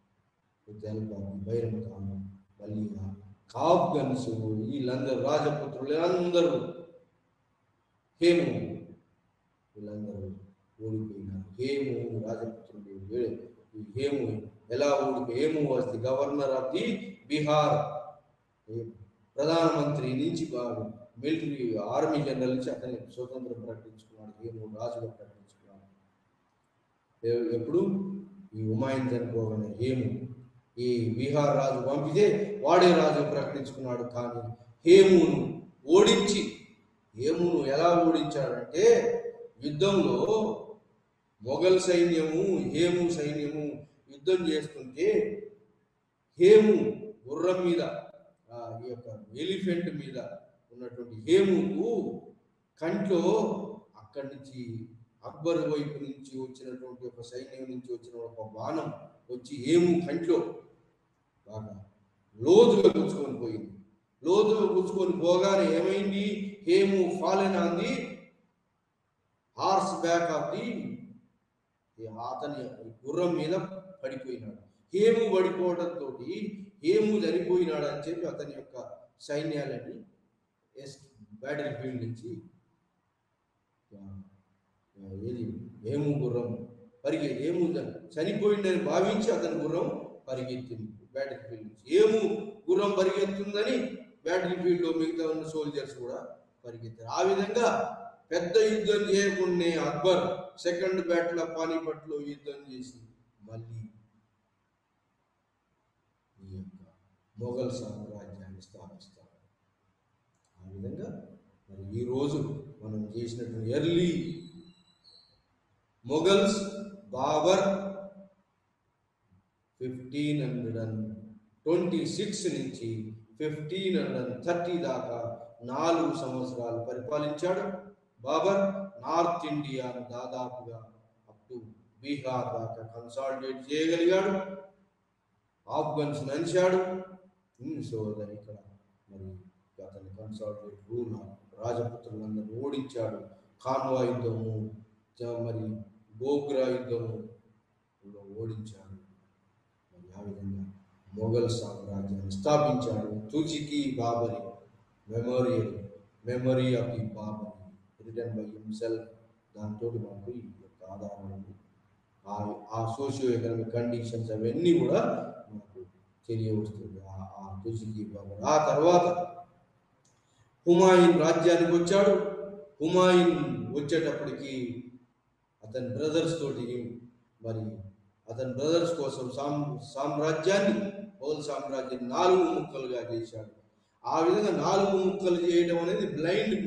బైరం ఖాన్ మళ్ళీ ఆఫ్ఘన్స్ వీళ్ళందరూ రాజపుత్రులు అందరూ హేము వీళ్ళందరూ ఓడిపోయినారు హేము రాజపుత్రుడు వే- ఈ హేము ఎలా ఓడిపోయి Hemu was the governor of the Bihar ఏ- ప్రధానమంత్రి నుంచి మిలిటరీ ఆర్మీ జనరల్ నుంచి అతని స్వతంత్రం ప్రకటించుకున్నాడు హేము రాజుగా ప్రకటించుకున్నాడు ఎ- ఎప్పుడు ఈ ఉమాయన్ చనిపోగానే హేము ఈ బీహార్ రాజు పంపితే వాడే రాజు ప్రకటించుకున్నాడు కానీ హేమును ఓడించి హేమును ఎలా ఓడించాడంటే యుద్ధంలో మొఘల్ సైన్యము హేము సైన్యము యుద్ధం చేస్తుంటే హేము గుర్రం మీద ఆ, ఈ యొక్క ఎలిఫెంట్ మీద ఉన్నటువంటి హేముకు కంట్లో అక్కడి నుంచి అక్బర్ వైపు నుంచి వచ్చినటువంటి ఒక సైన్యం నుంచి వచ్చిన ఒక బాణం వచ్చి హేము కంట్లో బాగా లోతుగా గుచ్చుకొని పోయింది లోతుగా గుచ్చుకొని పోగానే ఏమైంది Hemu fallen on the horse back of the అతని గుర్రం మీద పడిపోయినాడు హేము పడిపోవడంతో హేము చనిపోయినాడు అని చెప్పి అతని యొక్క సైన్యాలని బ్యాటిల్ ఫీల్డ్ నుంచి ఆ, ఆ, ఏది హేము గుర్రం పరిగె ఏము చనిపోయిందని భావించి అతని గుర్రం పరిగెత్తింది బ్యాటిల్ ఫీల్డ్ నుంచి ఏము గుర్రం పరిగెత్తుందని బ్యాటిల్ ఫీల్డ్ లో మిగతా ఉన్న సోల్జర్స్ కూడా పరిగెత్తారు ఆ విధంగా పెద్ద యుద్ధం చేయకుండా Akbar second battle of Panipat లో యుద్ధం చేసి మళ్ళీ ఈ యొక్క మొఘల్ సామ్రాజ్యాన్ని స్థాపిస్తారు ఆ విధంగా మరి ఈ రోజు మనం చేసినటువంటి early Mughals Babur fifteen hundred and twenty six నుంచి ఫిఫ్టీన్ హండ్రెడ్ అండ్ థర్టీ దాకా నాలుగు సంవత్సరాలు పరిపాలించాడు బాబర్ నార్త్ ఇండియాను దాదాపుగా అప్ టు బీహార్ దాకా కన్సాలిడేట్ చేయగలిగాడు ఆఫ్ఘన్స్ నంచాడు సో దట్ ఇక్కడ మరి అతని కన్సాలిడేట్ రూల్ రాజపుత్రులందరినీ ఓడించాడు ఖాన్వా యుద్ధము జ- మరి గోగ్రా యుద్ధము లో ఓడించాడు మరి ఆ విధంగా మొఘల్ సామ్రాజ్యాన్ని స్థాపించాడు Tuzuk Baburi memorial memory of the Baburi written by himself దాంతో మనకు ఈ యొక్క ఆధారం ఉంది ఆ ఆ సోషియో ఎకనామిక్ కండిషన్స్ అవన్నీ కూడా మనకు తెలియవస్తుంది ఆ ఆ తుజికి బాబర్ ఆ తర్వాత హుమాయూన్ రాజ్యానికి వచ్చాడు హుమాయూన్ వచ్చేటప్పటికి అతని బ్రదర్స్ తోటి మరి అతని బ్రదర్స్ కోసం సామ్ సామ్రాజ్యాన్ని మొఘల్ సామ్రాజ్యాన్ని నాలుగు ముక్కలుగా చేశాడు ఆ విధంగా నాలుగు ముక్కలు చేయడం అనేది బ్లైండ్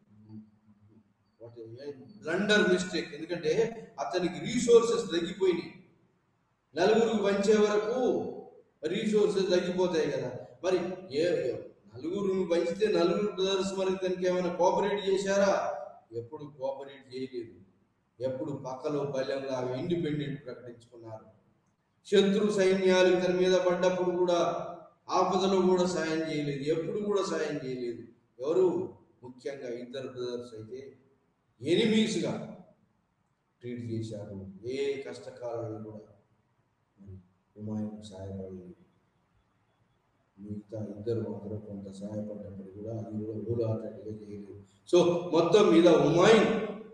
బ్లండర్ మిస్టేక్ ఎందుకంటే అతనికి రీసోర్సెస్ తగ్గిపోయినాయి నలుగురికి పంచే వరకు రీసోర్సెస్ తగ్గిపోతాయి కదా మరి ఏ నలుగురు పంచితే నలుగురు బ్రదర్స్ మరి దానికి ఏమైనా కోఆపరేట్ చేశారా ఎప్పుడు కోఆపరేట్ చేయలేదు ఎప్పుడు పక్కలో బల్యంలాగా ఇండిపెండెంట్ ప్రకటించుకున్నారు శత్రు సైన్యాలు ఇతని మీద పడ్డప్పుడు కూడా ఆపదలో కూడా సాయం చేయలేదు ఎప్పుడు కూడా సాయం చేయలేదు ఎవరు ముఖ్యంగా ఇద్దరు బ్రదర్స్ అయితే ఎనిమీస్గా ట్రీట్ చేశారు ఏ కష్టకాలంలో కూడా మరి హుమాయూన్ సహాయపడలేదు మిగతా ఇద్దరు మాత్రం కొంత సహాయపడ్డప్పుడు కూడా అది కూడా ఊలాటగా చేయలేదు సో మొత్తం మీద హుమాయూన్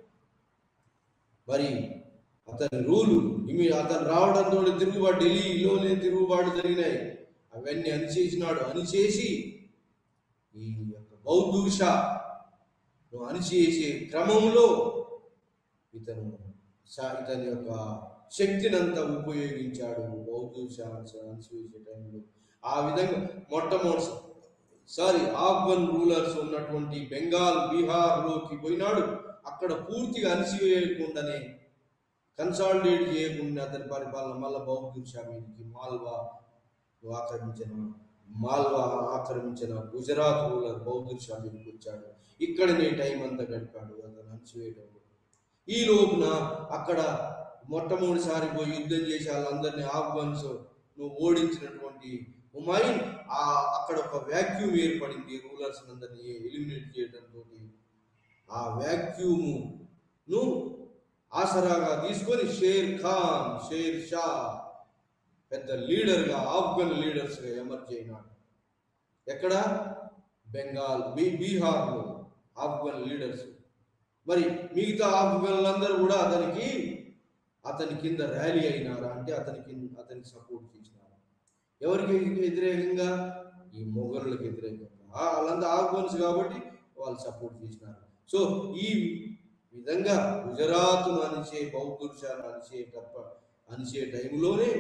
మరి అతని రూలు ఇమి అతను రావడంతో తిరుగుబాటు ఢిల్లీలోనే తిరుగుబాటు జరిగినాయి అవన్నీ అణిచేసినాడు అణిచేసి ఈ యొక్క బౌద్ధ షా అణిచేసే క్రమంలో ఇతను సా- ఇతని యొక్క శక్తిని అంతా ఉపయోగించాడు బౌద్ధ అణచివేసే టైంలో ఆ విధంగా మొట్టమొదటి సారీ ఆఫ్ఘన్ రూలర్స్ ఉన్నటువంటి బెంగాల్ బీహార్లోకి పోయినాడు అక్కడ పూర్తిగా అణచివేయకుండానే కన్సాలిడేట్ చేయకుండా అతని పరిపాలన మళ్ళా బౌద్ధ షా మీదకి మాల్వా ఆక్రమించిన మాల్వా ఆక్రమించిన గుజరాత్ రూలర్ బౌద్ధ షా మీదకి వచ్చాడు ఇక్కడనే టైం అంతా గడిపాడు అతను అణచివేయడంలో ఈ లోపున అక్కడ మొట్టమొదటిసారి పోయి యుద్ధం చేసి వాళ్ళందరినీ ఆఫ్ఘన్స్ నువ్వు ఓడించినటువంటి హుమాయూన్ ఆ అక్కడ ఒక వ్యాక్యూమ్ ఏర్పడింది రూలర్స్ అందరినీ ఎలిమినేట్ చేయడంతో ఆ వ్యాక్యూమ్ ను ఆసరాగా తీసుకొని షేర్ ఖాన్ షేర్ షా పెద్ద లీడర్గా ఆఫ్ఘన్ లీడర్స్గా ఎమర్జ్ అయినాడు ఎక్కడ బెంగాల్ బీ బీహార్లో ఆఫ్ఘన్ లీడర్స్ మరి మిగతా ఆఫ్ఘన్లందరూ కూడా అతనికి అతని కింద ర్యాలీ అయినారా అంటే అతని కింద అతనికి సపోర్ట్ చేసినారు ఎవరికి వ్యతిరేకంగా ఈ మొఘలులకు వ్యతిరేకంగా ఆ- వాళ్ళంతా ఆఫ్ఘన్స్ కాబట్టి వాళ్ళు సపోర్ట్ చేసినారు సో ఈ విధంగా గుజరాత్ను అనిచే బౌద్ధుషాన్ని అనిచే తప్ప అనిచే టైంలోనే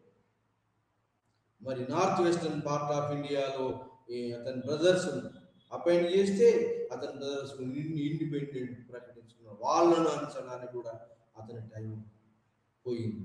మరి నార్త్ వెస్టర్న్ పార్ట్ ఆఫ్ ఇండియాలో ఈ అతని బ్రదర్స్ అపాయింట్ చేస్తే అతని బ్రదర్స్ ఇండిపెండెంట్ ప్రకటించుకున్నారు వాళ్ళను అంచడానికి కూడా అతని టైం పోయింది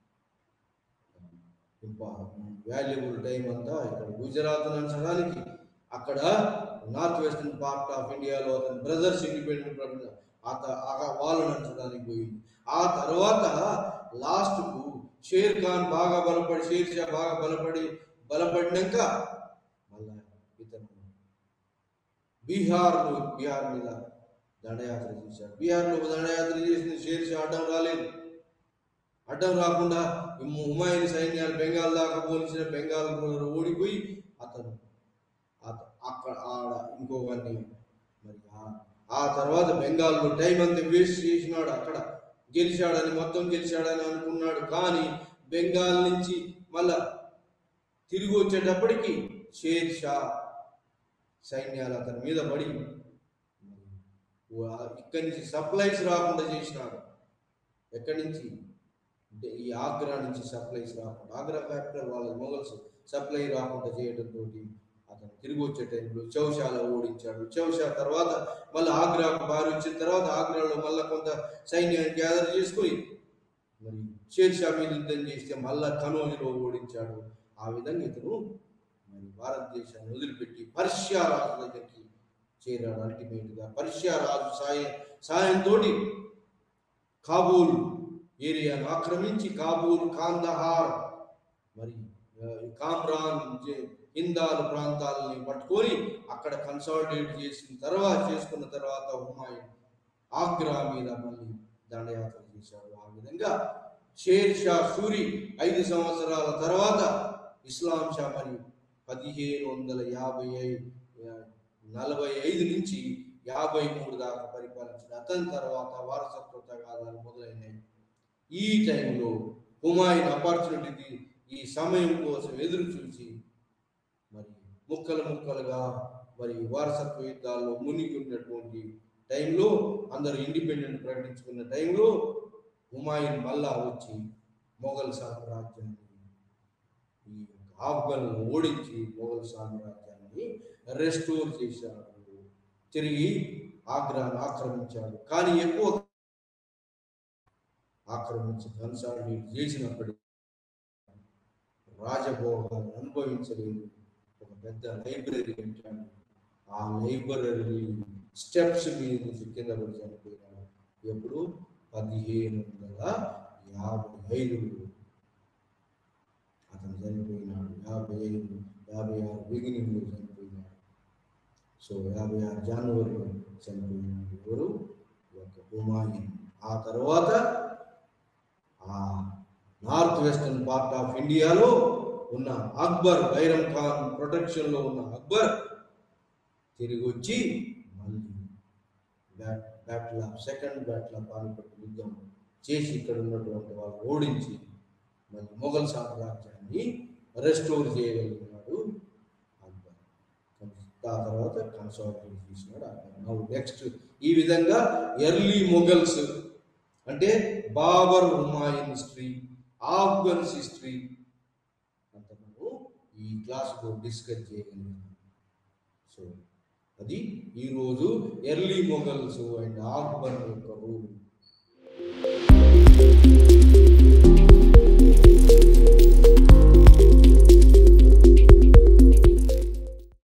వాల్యుబుల్ టైం అంతా ఇక్కడ గుజరాత్ అంచడానికి అక్కడ నార్త్ వెస్టర్న్ పార్ట్ ఆఫ్ ఇండియాలో అతని బ్రదర్స్ ఇండిపెండెంట్ ప్రకటన అత ఆ- వాళ్ళని అంచడానికి పోయింది ఆ తర్వాత లాస్ట్ కు షేర్ ఖాన్ బాగా బలపడి షేర్ షా బాగా బలపడి బలపడినాక మళ్ళా ఇతను బీహార్ బీహార్ మీద దండయాత్ర చేశాడు బీహార్లో దండయాత్ర చేసిన షేర్ షా అడ్డం రాలేదు అడ్డం రాకుండా ఈ హుమాయూన్ సైన్యాలు బెంగాల్ దాకా పోలిసిన బెంగాల్ రూలర్ ఓడిపోయి అతను అత- అక్కడ ఆడ ఇంకోవన్నీ మరి ఆ- ఆ తర్వాత బెంగాల్లో టైం అంతా వేస్ట్ చేసినాడు అక్కడ గెలిచాడని మొత్తం గెలిచాడని అనుకున్నాడు కానీ బెంగాల్ నుంచి మళ్ళా తిరిగి వచ్చేటప్పటికి షేర్ షా సైన్యాలు అతని మీద పడి వా- ఇక్కడి నుంచి సప్లైస్ రాకుండా చేసినాడు ఎక్కడి నుంచి అంటే ఈ ఆగ్రా నుంచి సప్లైస్ రాకుండా ఆగ్రా క్యాపిటల్ వాళ్ళ మొగల్స్ సప్లై రాకుండా చేయడంతో అతను తిరిగి వచ్చే టైంలో చౌషాల ఓడించాడు చౌషా తర్వాత మళ్ళీ ఆగ్రాకు బారి వచ్చిన తర్వాత ఆగ్రాలో మళ్ళీ కొంత సైన్యాన్ని గ్యాదర్ చేసుకుని మరి షేర్షా మీద యుద్ధం చేస్తే మళ్ళా కనోజులో ఓడించాడు ఆ విధంగా ఇతను మరి భారతదేశాన్ని వదిలిపెట్టి పర్షియా రాజు దగ్గరికి చేరాడు అల్టిమేట్ గా పర్షియా రాజు సాయం సాయంతో కాబూల్ ఏరియాను ఆక్రమించి కాబూల్ కాందహార్ మరి ఆ, కామ్రాన్ జే- హిందాల్ ప్రాంతాలని పట్టుకొని అక్కడ కన్సాలిడేట్ చేసిన తర్వాత చేసుకున్న తర్వాత హుమాయూన్ ఆగ్రా మీద మళ్ళీ దండయాత్ర చేశాడు ఆ విధంగా షేర్ షా సూరి ఐదు సంవత్సరాల తర్వాత ఇస్లాం షా మరి పదిహేను వందల యాభై ఐదు నలభై ఐదు నుంచి యాభై మూడు దాకా పరిపాలించిన అతని తర్వాత వారసత్వ తగాదాలు మొదలైనాయి ఈ టైంలో హుమాయూన్ ఆపర్చునిటీకి ఈ సమయం కోసం ఎదురు చూసి మరి ముక్కలు ముక్కలుగా మరి వారసత్వ యుద్ధాల్లో మునిగి ఉన్నటువంటి టైంలో అందరూ ఇండిపెండెంట్ ప్రకటించుకున్న టైంలో హుమాయూన్ మళ్ళా వచ్చి మొఘల్ సామ్రాజ్యాన్ని ఈ ఆఫ్ఘన్ ఓడించి మొఘల్ సామ్రాజ్యాన్ని రెస్టోర్ చేశాడు తిరిగి ఆగ్రాను ఆక్రమించాడు కానీ ఎక్కువ ఆక్రమించి కన్సాలిడేట్ చేసినప్పటికీ రాజభోగాలను అనుభవించలేదు ఒక పెద్ద లైబ్రరీ కట్టాడు ఆ లైబ్రరీ స్టెప్స్ మీద నుంచి కింద పడి చనిపోయినాడు ఎప్పుడు పదిహేను వందల యాభై ఐదులో అతను చనిపోయినాడు యాభై ఐదు యాభై ఆరు బిగినింగ్లో చనిపోయినాడు సో యాభై ఆరు జనవరిలో చనిపోయినాడు ఎవరు ఈ యొక్క హుమాయూన్ ఆ తర్వాత ఆ నార్త్ వెస్టర్న్ పార్ట్ ఆఫ్ ఇండియాలో ఉన్న అక్బర్ బైరం ఖాన్ ప్రొటెక్షన్ లో ఉన్న అక్బర్ తిరిగి వచ్చి మళ్ళీ bat battle of second battle of Panipat యుద్ధం చేసి ఇక్కడ ఉన్నటువంటి వాళ్ళు ఓడించి మళ్ళీ మొఘల్ సామ్రాజ్యాన్ని రెస్టోర్ చేయగలిగినాడు అక్బర్ ఆ తర్వాత కన్సాలిడేట్ చేసినాడు అక్బర్ నౌ నెక్స్ట్ ఈ విధంగా ఎర్లీ మొఘల్స్ అంటే Babur Humayun history Afghans history అంత మనము ఈ క్లాస్లో డిస్కస్ చేయగలిగాం సో అది ఈరోజు ఎర్లీ మొఘల్స్ అండ్ ఆక్బర్ యొక్క రూల్